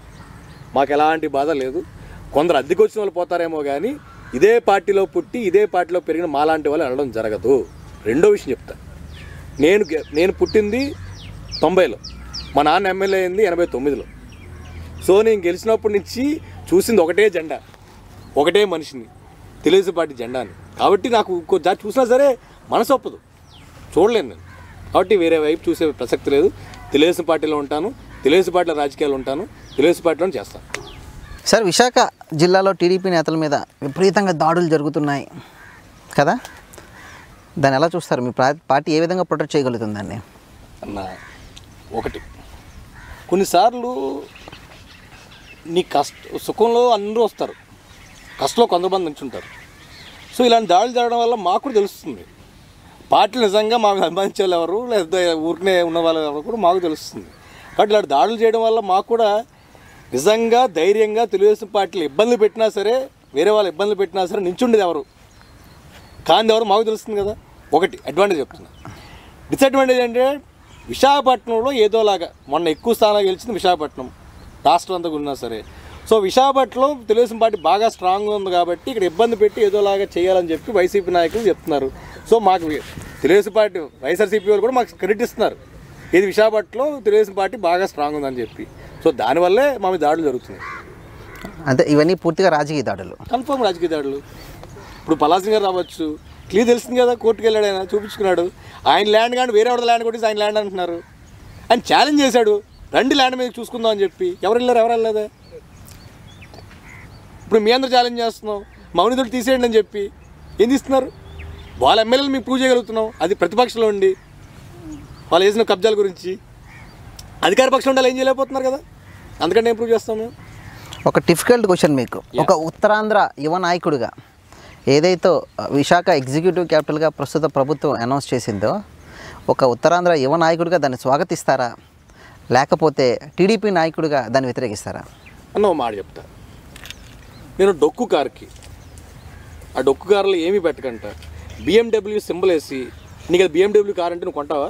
మాకు ఎలాంటి బాధ లేదు కొందరు అద్దెకి వచ్చిన వాళ్ళు పోతారేమో కానీ ఇదే పార్టీలో పుట్టి ఇదే పార్టీలో పెరిగిన మాలాంటి వాళ్ళు వెళ్ళడం జరగదు రెండో విషయం చెప్తా నేను గె- నేను పుట్టింది తొంభైలో మా నాన్న ఎమ్మెల్యే అయింది ఎనభై తొమ్మిదిలో సో నేను గెలిచినప్పటి నుంచి చూసింది ఒకటే జెండా ఒకటే మనిషిని తెలుగుదేశం పార్టీ జెండాని కాబట్టి నాకు ఇంకో చూసినా సరే మనసు ఒప్పదు చూడలేను నేను కాబట్టి వేరే వైపు చూసే ప్రసక్తి లేదు తెలుగుదేశం పార్టీలో ఉంటాను తెలుగుదేశం పార్టీలో రాజకీయాలు ఉంటాను తెలుగుదేశం పార్టీలో చేస్తాను సార్ విశాఖ జిల్లాలో టీడీపీ నేతల మీద విపరీతంగా దాడులు జరుగుతున్నాయి కదా దాన్ని ఎలా చూస్తారు మీ ప్రా- పార్టీ ఏ విధంగా ప్రొటెక్ట్ చేయగలుగుతుంది దాన్ని అన్న ఒకటి కొన్నిసార్లు నీ కష్ట సుఖంలో అందరూ వస్తారు కష్టంలో కొంతమంది నుంచుంటారు సో ఇలాంటి దాడులు జరగడం వల్ల మాకు కూడా తెలుస్తుంది పార్టీలు నిజంగా మా మీద అభిమానించే వాళ్ళు ఎవరు లేదా ఊరికనే ఉన్న వాళ్ళు ఎవరు కూడా మాకు తెలుస్తుంది కాబట్టి ఇలాంటి దాడులు చేయడం వల్ల మాకు కూడా నిజంగా ధైర్యంగా తెలుగుదేశం పార్టీలు ఇబ్బందులు పెట్టినా సరే వేరే వాళ్ళు ఇబ్బందులు పెట్టినా సరే నించుండేది ఎవరు కానీ ఎవరు మాకు తెలుస్తుంది కదా ఒకటి అడ్వాంటేజ్ చెప్తున్నా డిసడ్వాంటేజ్ అంటే విశాఖపట్నంలో ఏదోలాగా మొన్న ఎక్కువ స్థానాలు గెలిచింది విశాఖపట్నం రాష్ట్రం అంతా ఉన్నా సరే సో విశాఖపట్నం తెలుగుదేశం పార్టీ బాగా స్ట్రాంగ్గా ఉంది కాబట్టి ఇక్కడ ఇబ్బంది పెట్టి ఏదోలాగా చేయాలని చెప్పి వైసీపీ నాయకులు చెప్తున్నారు సో మాకు తెలుగుదేశం పార్టీ వైఎస్ఆర్సీపీ వాళ్ళు కూడా మాకు క్రెడిట్ ఇస్తున్నారు ఇది విశాఖపట్నంలో తెలుగుదేశం పార్టీ బాగా స్ట్రాంగ్ ఉందని చెప్పి సో దానివల్లే మా మీద దాడులు జరుగుతున్నాయి అంటే ఇవన్నీ పూర్తిగా రాజకీయ దాడులు కన్ఫర్మ్ రాజకీయ దాడులు ఇప్పుడు పలాసింగ్ గారు రావచ్చు క్లియర్ తెలిసింది కదా కోర్టుకు వెళ్ళాడు ఆయన చూపించుకున్నాడు ఆయన ల్యాండ్ కానీ వేరే ఎవరి ల్యాండ్ కొట్టేసి ఆయన ల్యాండ్ అంటున్నారు ఆయన ఛాలెంజ్ చేశాడు రండి ల్యాండ్ మీద చూసుకుందాం అని చెప్పి ఎవరు వెళ్ళారు ఎవరు వెళ్ళలేదా ఇప్పుడు మీ అందరూ ఛాలెంజ్ చేస్తున్నాం మౌనితులు తీసేయండి అని చెప్పి ఏం తీస్తున్నారు వాళ్ళ ఎమ్మెల్యేలు మేము ప్రూవ్ చేయగలుగుతున్నాం అది ప్రతిపక్షంలో ఉండి వాళ్ళు వేసిన కబ్జాల గురించి అధికార పక్షం ఉండాలి ఏం చేయలేకపోతున్నారు కదా అందుకంటే ఏం ప్రూవ్ చేస్తాం మేము ఒక డిఫికల్ట్ క్వశ్చన్ మీకు ఒక ఉత్తరాంధ్ర యువ నాయకుడిగా ఏదైతే విశాఖ ఎగ్జిక్యూటివ్ క్యాపిటల్గా ప్రస్తుత ప్రభుత్వం అనౌన్స్ చేసిందో ఒక ఉత్తరాంధ్ర యువ నాయకుడిగా దాన్ని స్వాగతిస్తారా లేకపోతే టీడీపీ నాయకుడిగా దాన్ని వ్యతిరేకిస్తారా అన్న ఒక మాట చెప్తా నేను డొక్కు కార్కి ఆ డొక్కు కార్లో ఏమీ పెట్టకంట బిఎండబ్ల్యూ సింబల్ వేసి నీకు అది బిఎండబ్ల్యూ కార్ అంటే నువ్వు కొంటావా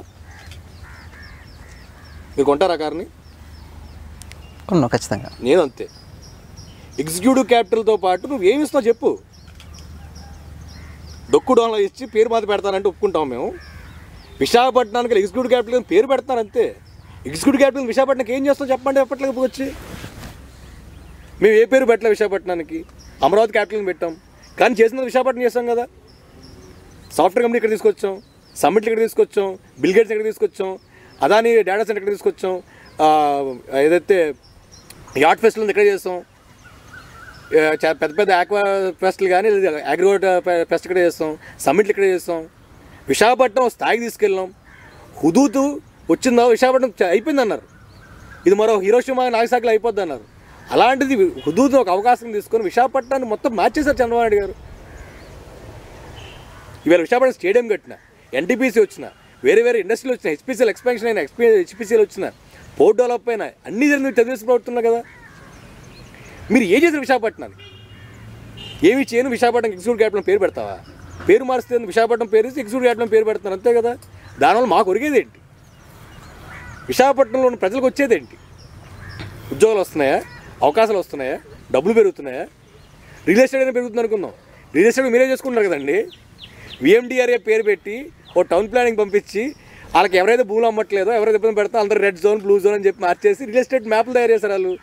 మీరు కొంటారా కార్ని కొను ఖచ్చితంగా నేను అంతే ఎగ్జిక్యూటివ్ క్యాపిటల్తో పాటు నువ్వు ఏమి ఇస్తావు చెప్పు డొక్కు డోన్లో ఇచ్చి పేరు మాత్రం పెడతానంటే ఒప్పుకుంటాం మేము విశాఖపట్నానికి ఎగ్జిక్యూటివ్ క్యాపిటల్ అని పేరు పెడతారు అంతే ఎగ్జిక్యూటివ్ క్యాపిటల్ విశాఖపట్నంకి ఏం చేస్తాం చెప్పండి చెప్పట్లేదు వచ్చి మేము ఏ పేరు పెట్టలే విశాఖపట్నానికి అమరావతి క్యాపిటల్ని పెట్టాం కానీ చేసినది విశాఖపట్నం చేస్తాం కదా సాఫ్ట్వేర్ కంపెనీ ఇక్కడ తీసుకొచ్చాం సమ్మిట్లు ఇక్కడ తీసుకొచ్చాం బిల్ గేట్స్ ఇక్కడ తీసుకొచ్చాం అదాని డేటా సెంటర్ ఇక్కడ తీసుకొచ్చాం ఆ, ఏదైతే యాట్ ఫెస్టివల్ ఇక్కడ చేస్తాం ఆ, చా- పెద్ద పెద్ద ఆక్వా ఫెస్ట్లు కానీ లేదా అగ్రో ఫెస్ట్ ఇక్కడ చేస్తాం సమ్మిట్లు ఇక్కడ చేస్తాం విశాఖపట్నం స్థాయికి తీసుకెళ్ళాం హుదూతు వచ్చిందా విశాఖపట్నం చ- అయిపోయింది అన్నారు ఇది మరో హీరోషిమా నాగసాకిలో అయిపోద్ది అన్నారు అలాంటిది హుదూతు ఒక అవకాశం తీసుకొని విశాఖపట్నాన్ని మొత్తం మార్చేశారు చంద్రబాబు నాయుడు గారు ఇవాళ విశాఖపట్నం స్టేడియం కట్టిన ఎన్టీపీసీ వచ్చిన వేరే వేరే ఇండస్ట్రీలు వచ్చిన హెచ్పీసీలు ఎక్స్పాన్షన్ అయినా ఎక్స్పీ హెచ్పీసీలు వచ్చిన పోర్ట్ డెవలప్ అయినా అన్ని జరిగిన తెలుగుదేశం ప్రభుత్వం కదా మీరు ఏం చేశారు విశాఖపట్నానికి ఏమి చేయను విశాఖపట్నం ఎగ్జిక్యూటివ్ క్యాపిటల్ పేరు పెడతావా పేరు మారిస్తే విశాఖపట్నం పేరు ఇస్తే ఎగ్జిక్యూటివ్ క్యాపిటల్ పేరు పెడతాను అంతే కదా దానివల్ల మాకు ఒరిగేది ఏంటి విశాఖపట్నంలో ఉన్న ప్రజలకు వచ్చేది ఏంటి ఉద్యోగాలు వస్తున్నాయా అవకాశాలు వస్తున్నాయా డబ్బులు పెరుగుతున్నాయా రియల్ ఎస్టేట్ అయినా పెరుగుతుంది అనుకుందాం రియల్ ఎస్టేట్ మీరే చేసుకుంటారు కదండి విఎండిఆర్ఏ పేరు పెట్టి ఓ టౌన్ ప్లానింగ్ పంపించి వాళ్ళకి ఎవరైతే భూములు అమ్మట్లేదో ఎవరైతే ఇబ్బంది పెడతా అందరూ రెడ్ జోన్ బ్లూ జోన్ అని చెప్పి మార్చేసి రియల్ ఎస్టేట్ మ్యాప్లు తయారు చేశారు వాళ్ళు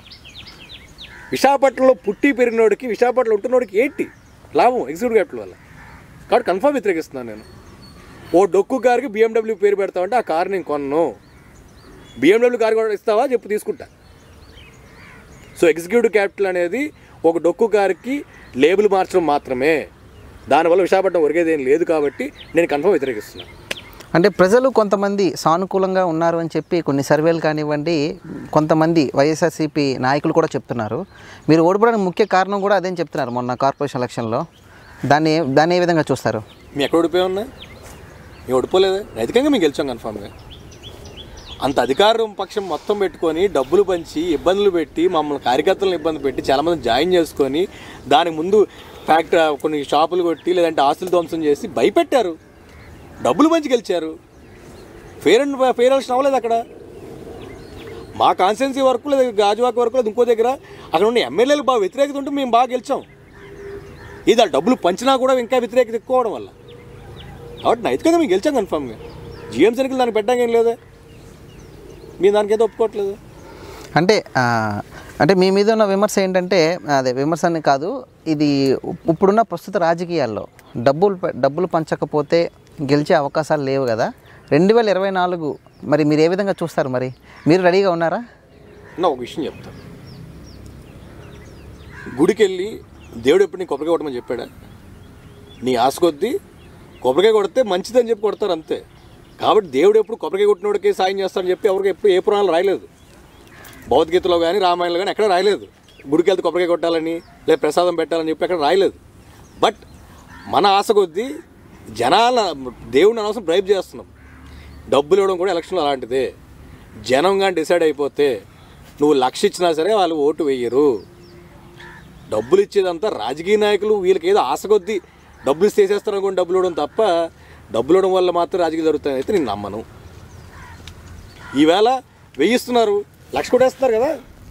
విశాఖపట్నంలో పుట్టి పెరిగినోడికి విశాఖపట్నంలో ఉంటున్నోడికి ఏంటి లాభం ఎగ్జిక్యూటివ్ క్యాపిటల్ వల్ల కాబట్టి కన్ఫర్మ్ వ్యతిరేకిస్తున్నాను నేను ఓ డొక్కు కార్కి బిఎండబ్ల్యూ పేరు పెడతామంటే ఆ కారు నేను కొన్ను బిఎండబ్ల్యూ కార్ కూడా ఇస్తావా చెప్పు తీసుకుంటా సో ఎగ్జిక్యూటివ్ క్యాపిటల్ అనేది ఒక డొక్కు కారుకి లేబుల్ మార్చడం మాత్రమే దానివల్ల విశాఖపట్నం ఒరిగేది ఏం లేదు కాబట్టి నేను కన్ఫర్మ్ వ్యతిరేకిస్తున్నాను అంటే ప్రజలు కొంతమంది సానుకూలంగా ఉన్నారు అని చెప్పి కొన్ని సర్వేలు కానివ్వండి కొంతమంది వైఎస్ఆర్సీపీ నాయకులు కూడా చెప్తున్నారు మీరు ఓడిపోవడానికి ముఖ్య కారణం కూడా అదేం చెప్తున్నారు మొన్న కార్పొరేషన్ ఎలక్షన్లో దాన్ని దాన్ని ఏ విధంగా చూస్తారు మీ ఎక్కడ ఓడిపోయి ఉన్నా మేము ఓడిపోలేదా నైతికంగా మేము గెలిచాం కన్ఫామ్గా అంత అధికారం పక్షం మొత్తం పెట్టుకొని డబ్బులు పంచి ఇబ్బందులు పెట్టి మమ్మల్ని కార్యకర్తలను ఇబ్బంది పెట్టి చాలామంది జాయిన్ చేసుకొని దానికి ముందు ఫ్యాక్టరీ కొన్ని షాపులు కొట్టి లేదంటే ఆస్తులు ధ్వంసం చేసి భయపెట్టారు డబ్బులు పంచి గెలిచారు ఫేర్ అండ్ ఫేర్ ఎలక్షన్ అవ్వలేదు అక్కడ మా కాన్స్టిట్యున్సీ వరకు లేదా గాజువాక వరకు లేదా ఇంకో దగ్గర అక్కడ ఉన్న ఎమ్మెల్యేలు బాగా వ్యతిరేకత ఉంటే మేము బాగా గెలిచాం ఇది ఆ డబ్బులు పంచినా కూడా ఇంకా వ్యతిరేకత ఎక్కువ అవడం వల్ల కాబట్టి నైతికంగా మేము గెలిచాం కన్ఫామ్గా జిఎం ఎన్నికలు దానికి పెట్టడానికి ఏం లేదా మీరు దానికైతే ఒప్పుకోవట్లేదు అంటే ఆ, అంటే మీ మీద ఉన్న విమర్శ ఏంటంటే అదే విమర్శ అని కాదు ఇది ఇప్- ఇప్పుడున్న ప్రస్తుత రాజకీయాల్లో డబ్బులు పె- డబ్బులు పంచకపోతే గెలిచే అవకాశాలు లేవు కదా రెండు వేల ఇరవై నాలుగు మరి మీరు ఏ విధంగా చూస్తారు మరి మీరు రెడీగా ఉన్నారా నా ఒక విషయం చెప్తా గుడికి వెళ్ళి దేవుడు ఎప్పుడు నీ కొబ్బరికాయ కొట్టమని చెప్పాడా నీ ఆశ కొద్దీ కొబ్బరికాయ కొడితే మంచిదని చెప్పి కొడతారు అంతే కాబట్టి దేవుడు ఎప్పుడు కొబ్బరికాయ కొట్టినోడికి సాయం చేస్తాడని చెప్పి ఎవరికి ఎప్పుడు ఏ పురాణాలు రాయలేదు భగవద్గీతలో కానీ రామాయణంలో కానీ ఎక్కడ రాయలేదు గుడికి వెళ్తే కొబ్బరికాయ కొట్టాలని లేదా ప్రసాదం పెట్టాలని చెప్పి అక్కడ రాయలేదు బట్ మన ఆశ కొద్దీ జనాల దేవుడిని అనవసరం బ్రైబ్ చేస్తున్నాం డబ్బులు ఇవ్వడం కూడా ఎలక్షన్లో అలాంటిదే జనం కానీ డిసైడ్ అయిపోతే నువ్వు లక్ష ఇచ్చినా సరే వాళ్ళు ఓటు వేయరు డబ్బులు ఇచ్చేదంతా రాజకీయ నాయకులు వీళ్ళకి ఏదో ఆశ కొద్దీ డబ్బులు ఇస్తే వేసేస్తారు అనుకోండి డబ్బులు ఇవ్వడం తప్ప డబ్బులు ఇవ్వడం వల్ల మాత్రం రాజకీయ జరుగుతాయని అయితే నేను నమ్మను ఈవేళ వెయ్యిస్తున్నారు లక్ష కూడా వేస్తున్నారు కదా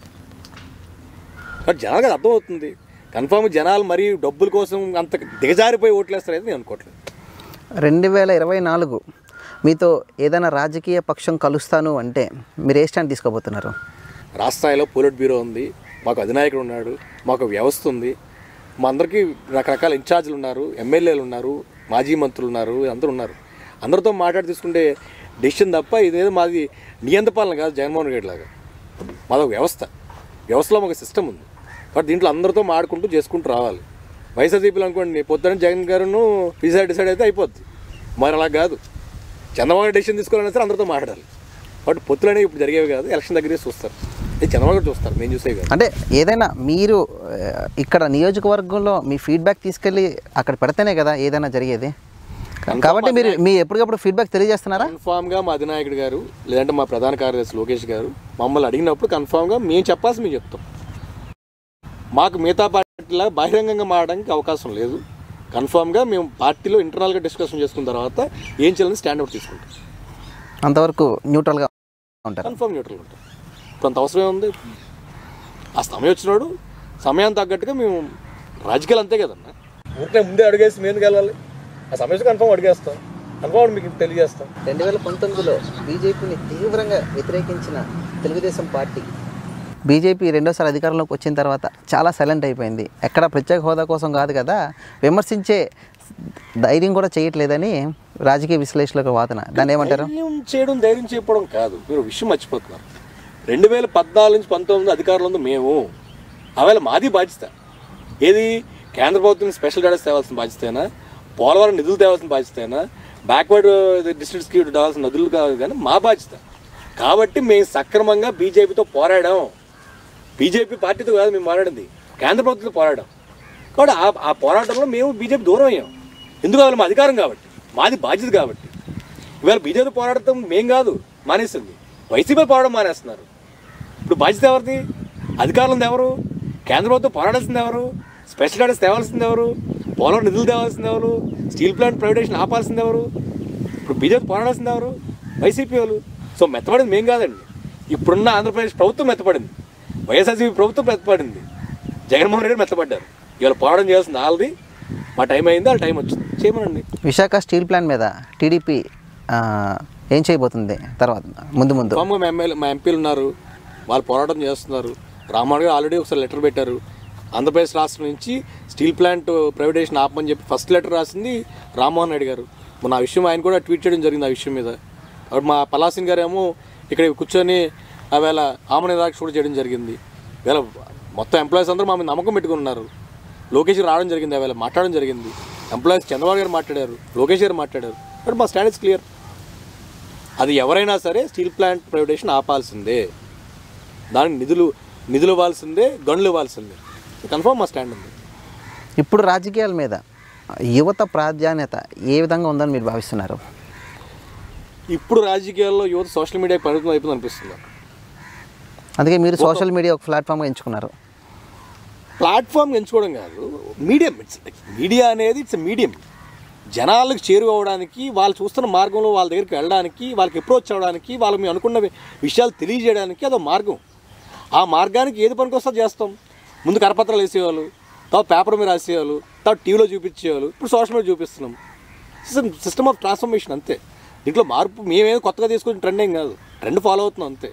బట్ జనాలకు అది అర్థమవుతుంది కన్ఫామ్ జనాలు మరీ డబ్బుల కోసం అంత దిగజారిపోయి ఓట్లు వేస్తారైతే నేను అనుకోవట్లేదు రెండు వేల ఇరవై నాలుగు మీతో ఏదైనా రాజకీయ పక్షం కలుస్తాను అంటే మీరు ఏ స్టాండ్ తీసుకోబోతున్నారు రాష్ట్ర స్థాయిలో పోలిట్ బ్యూరో ఉంది మాకు అధినాయకుడు ఉన్నాడు మాకు వ్యవస్థ ఉంది మా అందరికీ రకరకాల ఇన్ఛార్జీలు ఉన్నారు ఎమ్మెల్యేలు ఉన్నారు మాజీ మంత్రులు ఉన్నారు అందరూ ఉన్నారు అందరితో మాట్లాడి తీసుకుంటే డెసిషన్ తప్ప ఇదేదో మాది నియంత పాలన కాదు జగన్మోహన్ రెడ్డి లాగా మాదొక వ్యవస్థ వ్యవస్థలో ఒక సిస్టమ్ ఉంది బట్ దీంట్లో అందరితో మాడుకుంటూ చేసుకుంటూ రావాలి వైఎస్ఆర్సీపీలు అనుకోండి పొద్దున జగన్ గారును డిసైడ్ డిసైడ్ అయితే అయిపోద్ది మరి అలా కాదు చంద్రబాబు డెసిషన్ తీసుకోవాలన్నా సరే అందరితో మాట్లాడాలి బట్ పొత్తులు అనేవి ఇప్పుడు జరిగేవి కాదు ఎలక్షన్ దగ్గరే చూస్తారు ఇది చంద్రబాబు గారు చూస్తారు మేము చూసేవి కాదు అంటే ఏదైనా మీరు ఆ, ఇక్కడ నియోజకవర్గంలో మీ ఫీడ్బ్యాక్ తీసుకెళ్ళి అక్కడ పెడితేనే కదా ఏదైనా జరిగేది కాబట్టి మీరు మీ ఎప్పటికప్పుడు ఫీడ్బ్యాక్ తెలియజేస్తున్నారా కన్ఫామ్గా మా అధినాయకుడు గారు లేదంటే మా ప్రధాన కార్యదర్శి లోకేష్ గారు మమ్మల్ని అడిగినప్పుడు కన్ఫామ్గా మేము చెప్పాల్సి మేము చెప్తాం మాకు మిగతా పార్టీలా బహిరంగంగా మారడానికి అవకాశం లేదు కన్ఫామ్గా మేము పార్టీలో ఇంటర్నల్గా డిస్కషన్ చేసుకున్న తర్వాత ఏం చేయాలని స్టాండౌట్ తీసుకుంటాం అంతవరకు న్యూట్రల్గా ఉంటారు కన్ఫామ్ న్యూట్రల్ ఉంటాం ఇప్పుడు అంత అవసరం ఉంది ఆ సమయం వచ్చినాడు సమయానికి తగ్గట్టుగా మేము రాజకీయాలు అంతే కదన్నా ఊరికే ముందే అడిగేసి మేము వెళ్ళాలి ఆ సమయం కన్ఫామ్ అడిగేస్తాం కన్ఫామ్ మీకు తెలియజేస్తాం రెండు వేల పంతొమ్మిదిలో బీజేపీని తీవ్రంగా వ్యతిరేకించిన తెలుగుదేశం పార్టీ బీజేపీ రెండోసారి అధికారంలోకి వచ్చిన తర్వాత చాలా సైలెంట్ అయిపోయింది ఎక్కడ ప్రత్యేక హోదా కోసం కాదు కదా విమర్శించే ధైర్యం కూడా చేయట్లేదని రాజకీయ విశ్లేషకుల వాదన దాన్ని ఏమంటారు ధైర్యం చేయడం ధైర్యం చెప్పడం కాదు మీరు ఒక విషయం మర్చిపోతున్నారు రెండు వేల పద్నాలుగు నుంచి పంతొమ్మిది అధికారంలో ఉంది మేము ఆవేళ మాది బాధ్యత ఏది కేంద్ర ప్రభుత్వం స్పెషల్ స్టేటస్ తేవాల్సిన బాధ్యతేనా పోలవరం నిధులు తేవాల్సిన బాధ్యతేనా బ్యాక్వర్డ్ డిస్ట్రిక్ట్స్కి తేవాల్సిన నిధులు కాదు కానీ మా బాధ్యత కాబట్టి మేము సక్రమంగా బీజేపీతో పోరాడాం బీజేపీ పార్టీతో కాదు మేము పోరాడింది కేంద్ర ప్రభుత్వంతో పోరాడాం కాబట్టి ఆ ఆ పోరాటంలో మేము బీజేపీ దూరం అయ్యాం ఎందుకు కావాలి మా అధికారం కాబట్టి మాది బాధ్యత కాబట్టి ఇవాళ బీజేపీ పోరాడటం మేం కాదు మానేసింది వైసీపీ పోరాటం మానేస్తున్నారు ఇప్పుడు బాధ్యత ఎవరిది అధికారులు ఎవరు కేంద్ర ప్రభుత్వం పోరాడాల్సింది ఎవరు స్పెషల్ స్టాటస్ తేవాల్సింది ఎవరు పోలవరం నిధులు తేవాల్సింది ఎవరు స్టీల్ ప్లాంట్ ప్రైవేటేషన్ ఆపాల్సింది ఎవరు ఇప్పుడు బీజేపీ పోరాడాల్సింది ఎవరు వైసీపీ వాళ్ళు సో మెత్తపడింది మేం కాదండి ఇప్పుడున్న ఆంధ్రప్రదేశ్ ప్రభుత్వం మెత్తపడింది వైఎస్ఆర్సీపీ ప్రభుత్వం మెత్తపడింది జగన్మోహన్ రెడ్డి మెత్తపడ్డారు ఇవాళ పోరాటం చేయాల్సింది ఆల్ది మా టైం అయింది ఆ టైం వచ్చింది చేయమనండి విశాఖ స్టీల్ ప్లాంట్ మీద టీడీపీ ఆ, ఏం చేయబోతుంది తర్వాత ముందు ముందు కన్ఫామ్గా మా ఎమ్మెల్యే మా ఎంపీలు ఉన్నారు వాళ్ళు పోరాటం చేస్తున్నారు రామ్మోహన్ గారు ఆల్రెడీ ఒకసారి లెటర్ పెట్టారు ఆంధ్రప్రదేశ్ రాష్ట్రం నుంచి స్టీల్ ప్లాంట్ ప్రైవేటేషన్ ఆపమని చెప్పి ఫస్ట్ లెటర్ రాసింది రామ్మోహన్ రెడ్డి గారు మొన్న ఆ విషయం ఆయన కూడా ట్వీట్ చేయడం జరిగింది ఆ విషయం మీద అప్పుడు మా పలాసిన్ గారు ఏమో ఇక్కడ కూర్చొని ఆవేళ ఆమె నిరాక్ష కూడా చేయడం జరిగింది వేళ మొత్తం ఎంప్లాయీస్ అందరూ మా మీద నమ్మకం పెట్టుకుని ఉన్నారు లోకేష్ గారు రావడం జరిగింది ఆవేళ మాట్లాడడం జరిగింది ఎంప్లాయీస్ చంద్రబాబు గారు మాట్లాడారు లోకేష్ గారు మాట్లాడారు బట్ మా స్టాండ్ ఇస్ క్లియర్ అది ఎవరైనా సరే స్టీల్ ప్లాంట్ ప్రైవేటేషన్ ఆపాల్సిందే దానికి నిధులు నిధులు ఇవ్వాల్సిందే గనులు ఇవ్వాల్సిందే కన్ఫర్మ్ మా స్టాండ్ ఉంది ఇప్పుడు రాజకీయాల మీద యువత ప్రాధాన్యత ఏ విధంగా ఉందని మీరు భావిస్తున్నారు ఇప్పుడు రాజకీయాల్లో యువత సోషల్ మీడియా పరిమితం అయిపోయింది అనిపిస్తుంది అందుకే మీరు సోషల్ మీడియా ఒక ప్లాట్ఫామ్గా ఎంచుకున్నారు ప్లాట్ఫామ్ ఎంచుకోవడం కాదు మీడియం ఇట్స్ మీడియా అనేది ఇట్స్ మీడియం జనాలకు చేరువవడానికి వాళ్ళు చూస్తున్న మార్గంలో వాళ్ళ దగ్గరికి వెళ్ళడానికి వాళ్ళకి అప్రోచ్ అవ్వడానికి వాళ్ళు మేము అనుకున్న వి- విషయాలు తెలియజేయడానికి అదో మార్గం ఆ మార్గానికి ఏది పనికొస్తా చేస్తాం ముందు కరపత్రాలు వేసేవాళ్ళు తర్వాత పేపర్ మీద రాసేవాళ్ళు తర్వాత టీవీలో చూపించేవాళ్ళు ఇప్పుడు సోషల్ మీడియా చూపిస్తున్నాం సిస్టమ్ సిస్టమ్ ఆఫ్ ట్రాన్స్ఫర్మేషన్ అంతే దీంట్లో మార్పు మేమేదో కొత్తగా తీసుకొచ్చిన ట్రెండ్ ఏం కాదు ట్రెండ్ ఫాలో అవుతున్నాం అంతే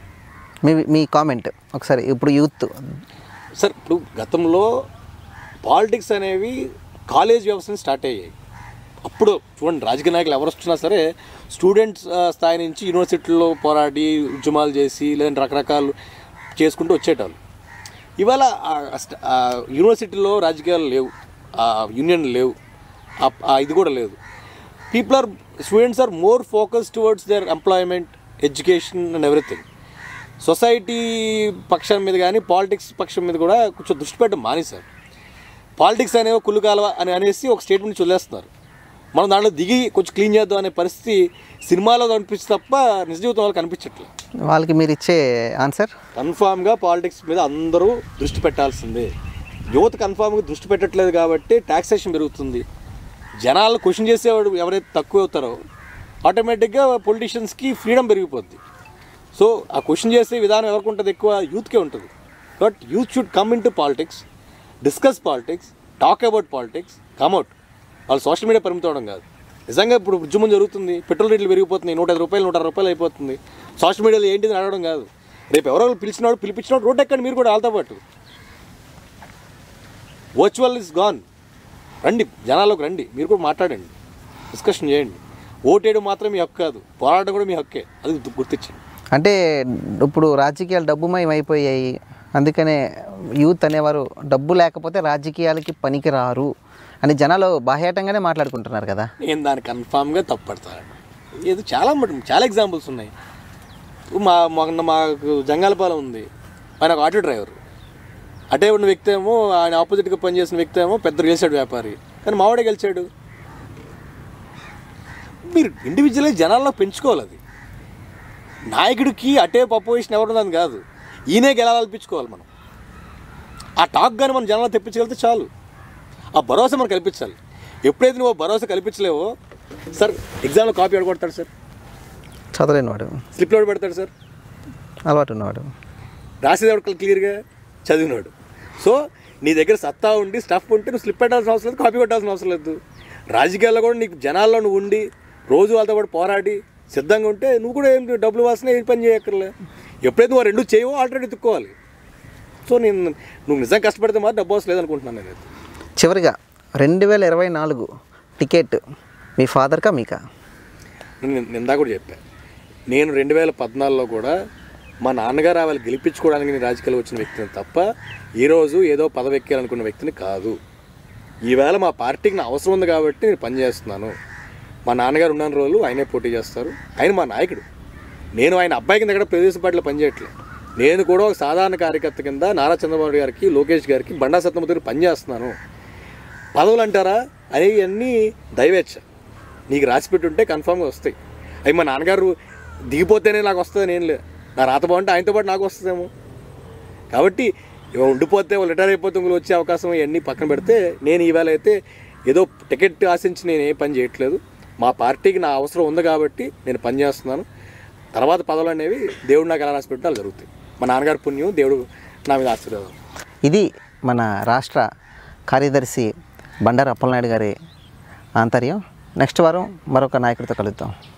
మీ మీ కామెంట్ ఒకసారి ఇప్పుడు యూత్ సార్ ఇప్పుడు గతంలో పాలిటిక్స్ అనేవి కాలేజ్ వ్యవస్థని స్టార్ట్ అయ్యాయి అప్పుడు చూడండి రాజకీయ నాయకులు ఎవరు వస్తున్నా సరే స్టూడెంట్స్ ఆ, స్థాయి నుంచి యూనివర్సిటీల్లో పోరాడి ఉద్యమాలు చేసి లేదంటే రకరకాలు చేసుకుంటూ వచ్చేటోళ్ళు ఇవాళ ఆ స్ట్- ఆ యూనివర్సిటీలో రాజకీయాలు లేవు ఆ యూనియన్ లేవు ఆ- ఆ ఇది కూడా లేదు people are students are more focus towards their employment education and everything society పక్షం మీద కానీ పాలిటిక్స్ పక్షం మీద కూడా కొంచెం దృష్టి పెట్టడం మానేశారు పాలిటిక్స్ అనేవి కుళ్ళు కాలువ అని అనేసి ఒక స్టేట్మెంట్ వదిలేస్తున్నారు మనం దాంట్లో దిగి కొంచెం క్లీన్ చేద్దాం అనే పరిస్థితి సినిమాలో కనిపించి తప్ప నిజ జీవితం వాళ్ళకి కనిపించట్లేదు వాళ్ళకి మీరు ఇచ్చే ఆన్సర్ కన్ఫామ్గా పాలిటిక్స్ మీద అందరూ దృష్టి పెట్టాల్సిందే యువత కన్ఫామ్గా దృష్టి పెట్టట్లేదు కాబట్టి ట్యాక్సేషన్ పెరుగుతుంది జనాలు క్వశ్చన్ చేసేవాడు ఎవరైతే తక్కువ అవుతారో ఆటోమేటిక్గా పొలిటీషియన్స్కి ఫ్రీడమ్ పెరిగిపోద్ది సో ఆ క్వశ్చన్ చేసే విధానం ఎవరికి ఉంటుంది ఎక్కువ యూత్కే ఉంటుంది but youth should come in to politics discuss politics talk about politics come at వాళ్ళు సోషల్ మీడియా పరిమితం అవడం కాదు నిజంగా ఇప్పుడు ఉద్యమం జరుగుతుంది పెట్రోల్ రేట్లు పెరిగిపోతున్నాయి నూట ఐదు రూపాయలు నూట అరవై రూపాయలు అయిపోతుంది సోషల్ మీడియాలో ఏంటిది అని అడగడం కాదు రేపు ఎవరో ఒకరు పిలిచినాడు పిలిపించినాడు రోడ్ ఎక్కండి మీరు కూడా వాళ్ళతో పాటు వర్చువల్ ఇస్ గాన్ రండి జనాల్లోకి రండి మీరు కూడా మాట్లాడండి డిస్కషన్ చేయండి ఓటేయడం మాత్రం మీ హక్కు కాదు పోరాటం కూడా మీ హక్కే అది గు- గుర్తించండి అంటే ఇప్పుడు రాజకీయాలు డబ్బుమయం అయిపోయాయి అందుకనే యూత్ అనేవారు డబ్బు లేకపోతే రాజకీయాలకి పనికి రారు అని జనాలు బాహ్యాటంగానే మాట్లాడుకుంటున్నారు కదా నేను దాన్ని కన్ఫామ్గా తప్పడతాను ఇది చాలా మటు చాలా ఎగ్జాంపుల్స్ ఉన్నాయి మా మొన్న మాకు జంగాలపాలెం ఉంది ఆయన ఒక ఆటో డ్రైవర్ అటే ఉన్న వ్యక్తి ఏమో ఆయన ఆపోజిట్గా పనిచేసిన వ్యక్తి ఏమో పెద్ద రియల్ ఎస్టేట్ వ్యాపారి కానీ మావాడే గెలిచాడు మీరు ఇండివిజువల్గా జనాల్లో పెంచుకోవాలి అది నాయకుడికి అటే అపోజిషన్ ఎవరున్నదని కాదు ఈయనే గెలాలనిపించుకోవాలి మనం ఆ టాక్ కానీ మనం జనాల్లో తెప్పించగలిగితే చాలు ఆ భరోసా మనం కల్పించాలి ఎప్పుడైతే నువ్వు ఆ భరోసా కల్పించలేవో సార్ ఎగ్జామ్లో కాపీ కొడతాడు సార్ చదవలేని వాడు స్లిప్లో ఎవడు పెడతాడు సార్ అలవాటు ఉన్నవాడు రాసేది ఎవడు క్లియర్గా చదివినాడు సో నీ దగ్గర సత్తా ఉండి స్టఫ్ ఉంటే నువ్వు స్లిప్ పెట్టాల్సిన అవసరం లేదు కాపీ కొట్టాల్సిన అవసరం లేదు రాజకీయాల్లో కూడా నీకు జనాల్లో నువ్వు ఉండి రోజు వాళ్ళతో పాటు పోరాడి సిద్ధంగా ఉంటే నువ్వు కూడా ఏం డబ్బులు వాసన ఏం పని చేయక్కర్లే ఎప్పుడైతే నువ్వు ఆ రెండు చేయవో ఆల్రెడీ తిక్కోవాలి సో నేను నువ్వు నిజంగా కష్టపడితే మాత్రం డబ్బు అవసరం లేదనుకుంటున్నాను నేనైతే చివరిగా రెండు వేల ఇరవై నాలుగు టికెట్ మీ ఫాదర్కా మీకా నేను నిందా కూడా చెప్పాను నేను రెండు వేల పద్నాలుగులో కూడా మా నాన్నగారు వాళ్ళు గెలిపించుకోవడానికి నేను రాజకీయాలు వచ్చిన వ్యక్తిని తప్ప ఈరోజు ఏదో పదవి ఎక్కాలనుకున్న వ్యక్తిని కాదు ఈవేళ మా పార్టీకి నా అవసరం ఉంది కాబట్టి నేను పనిచేస్తున్నాను మా నాన్నగారు ఉన్న రోజులు ఆయనే పోటీ చేస్తారు ఆయన మా నాయకుడు నేను ఆయన అబ్బాయి కింద ఎక్కడ ప్రదేశ పార్టీలో పనిచేయట్లేదు నేను కూడా ఒక సాధారణ కార్యకర్త కింద నారా చంద్రబాబు నాయుడు గారికి లోకేష్ గారికి బండా సత్యమూర్తి పనిచేస్తున్నాను పదవులు అంటారా అనేవి అన్నీ దైవేచ్ఛ నీకు రాసి పెట్టుంటే కన్ఫామ్గా వస్తాయి అవి మా నాన్నగారు దిగిపోతేనే నాకు వస్తుందని ఏం లేదు నా రాత బాగుంటే ఆయనతో పాటు నాకు వస్తుందేమో కాబట్టి ఇవ ఉండిపోతే వాళ్ళు రిటైర్ అయిపోతే ఇంకొకరు వచ్చే అవకాశం ఇవన్నీ పక్కన పెడితే నేను ఈవేళ అయితే ఏదో టికెట్ ఆశించి నేను ఏ పని చేయట్లేదు మా పార్టీకి నా అవసరం ఉంది కాబట్టి నేను పని చేస్తున్నాను తర్వాత పదవులు అనేవి దేవుడు నాకు ఎలా రాసి పెట్టినా అలా జరుగుతాయి మా నాన్నగారి పుణ్యం దేవుడు నా మీద ఆశీర్వాదం ఇది మన రాష్ట్ర కార్యదర్శి బండారు అప్పలనాయుడు గారి ఆంతర్యం నెక్స్ట్ వారం మరొక నాయకుడితో కలుద్దాం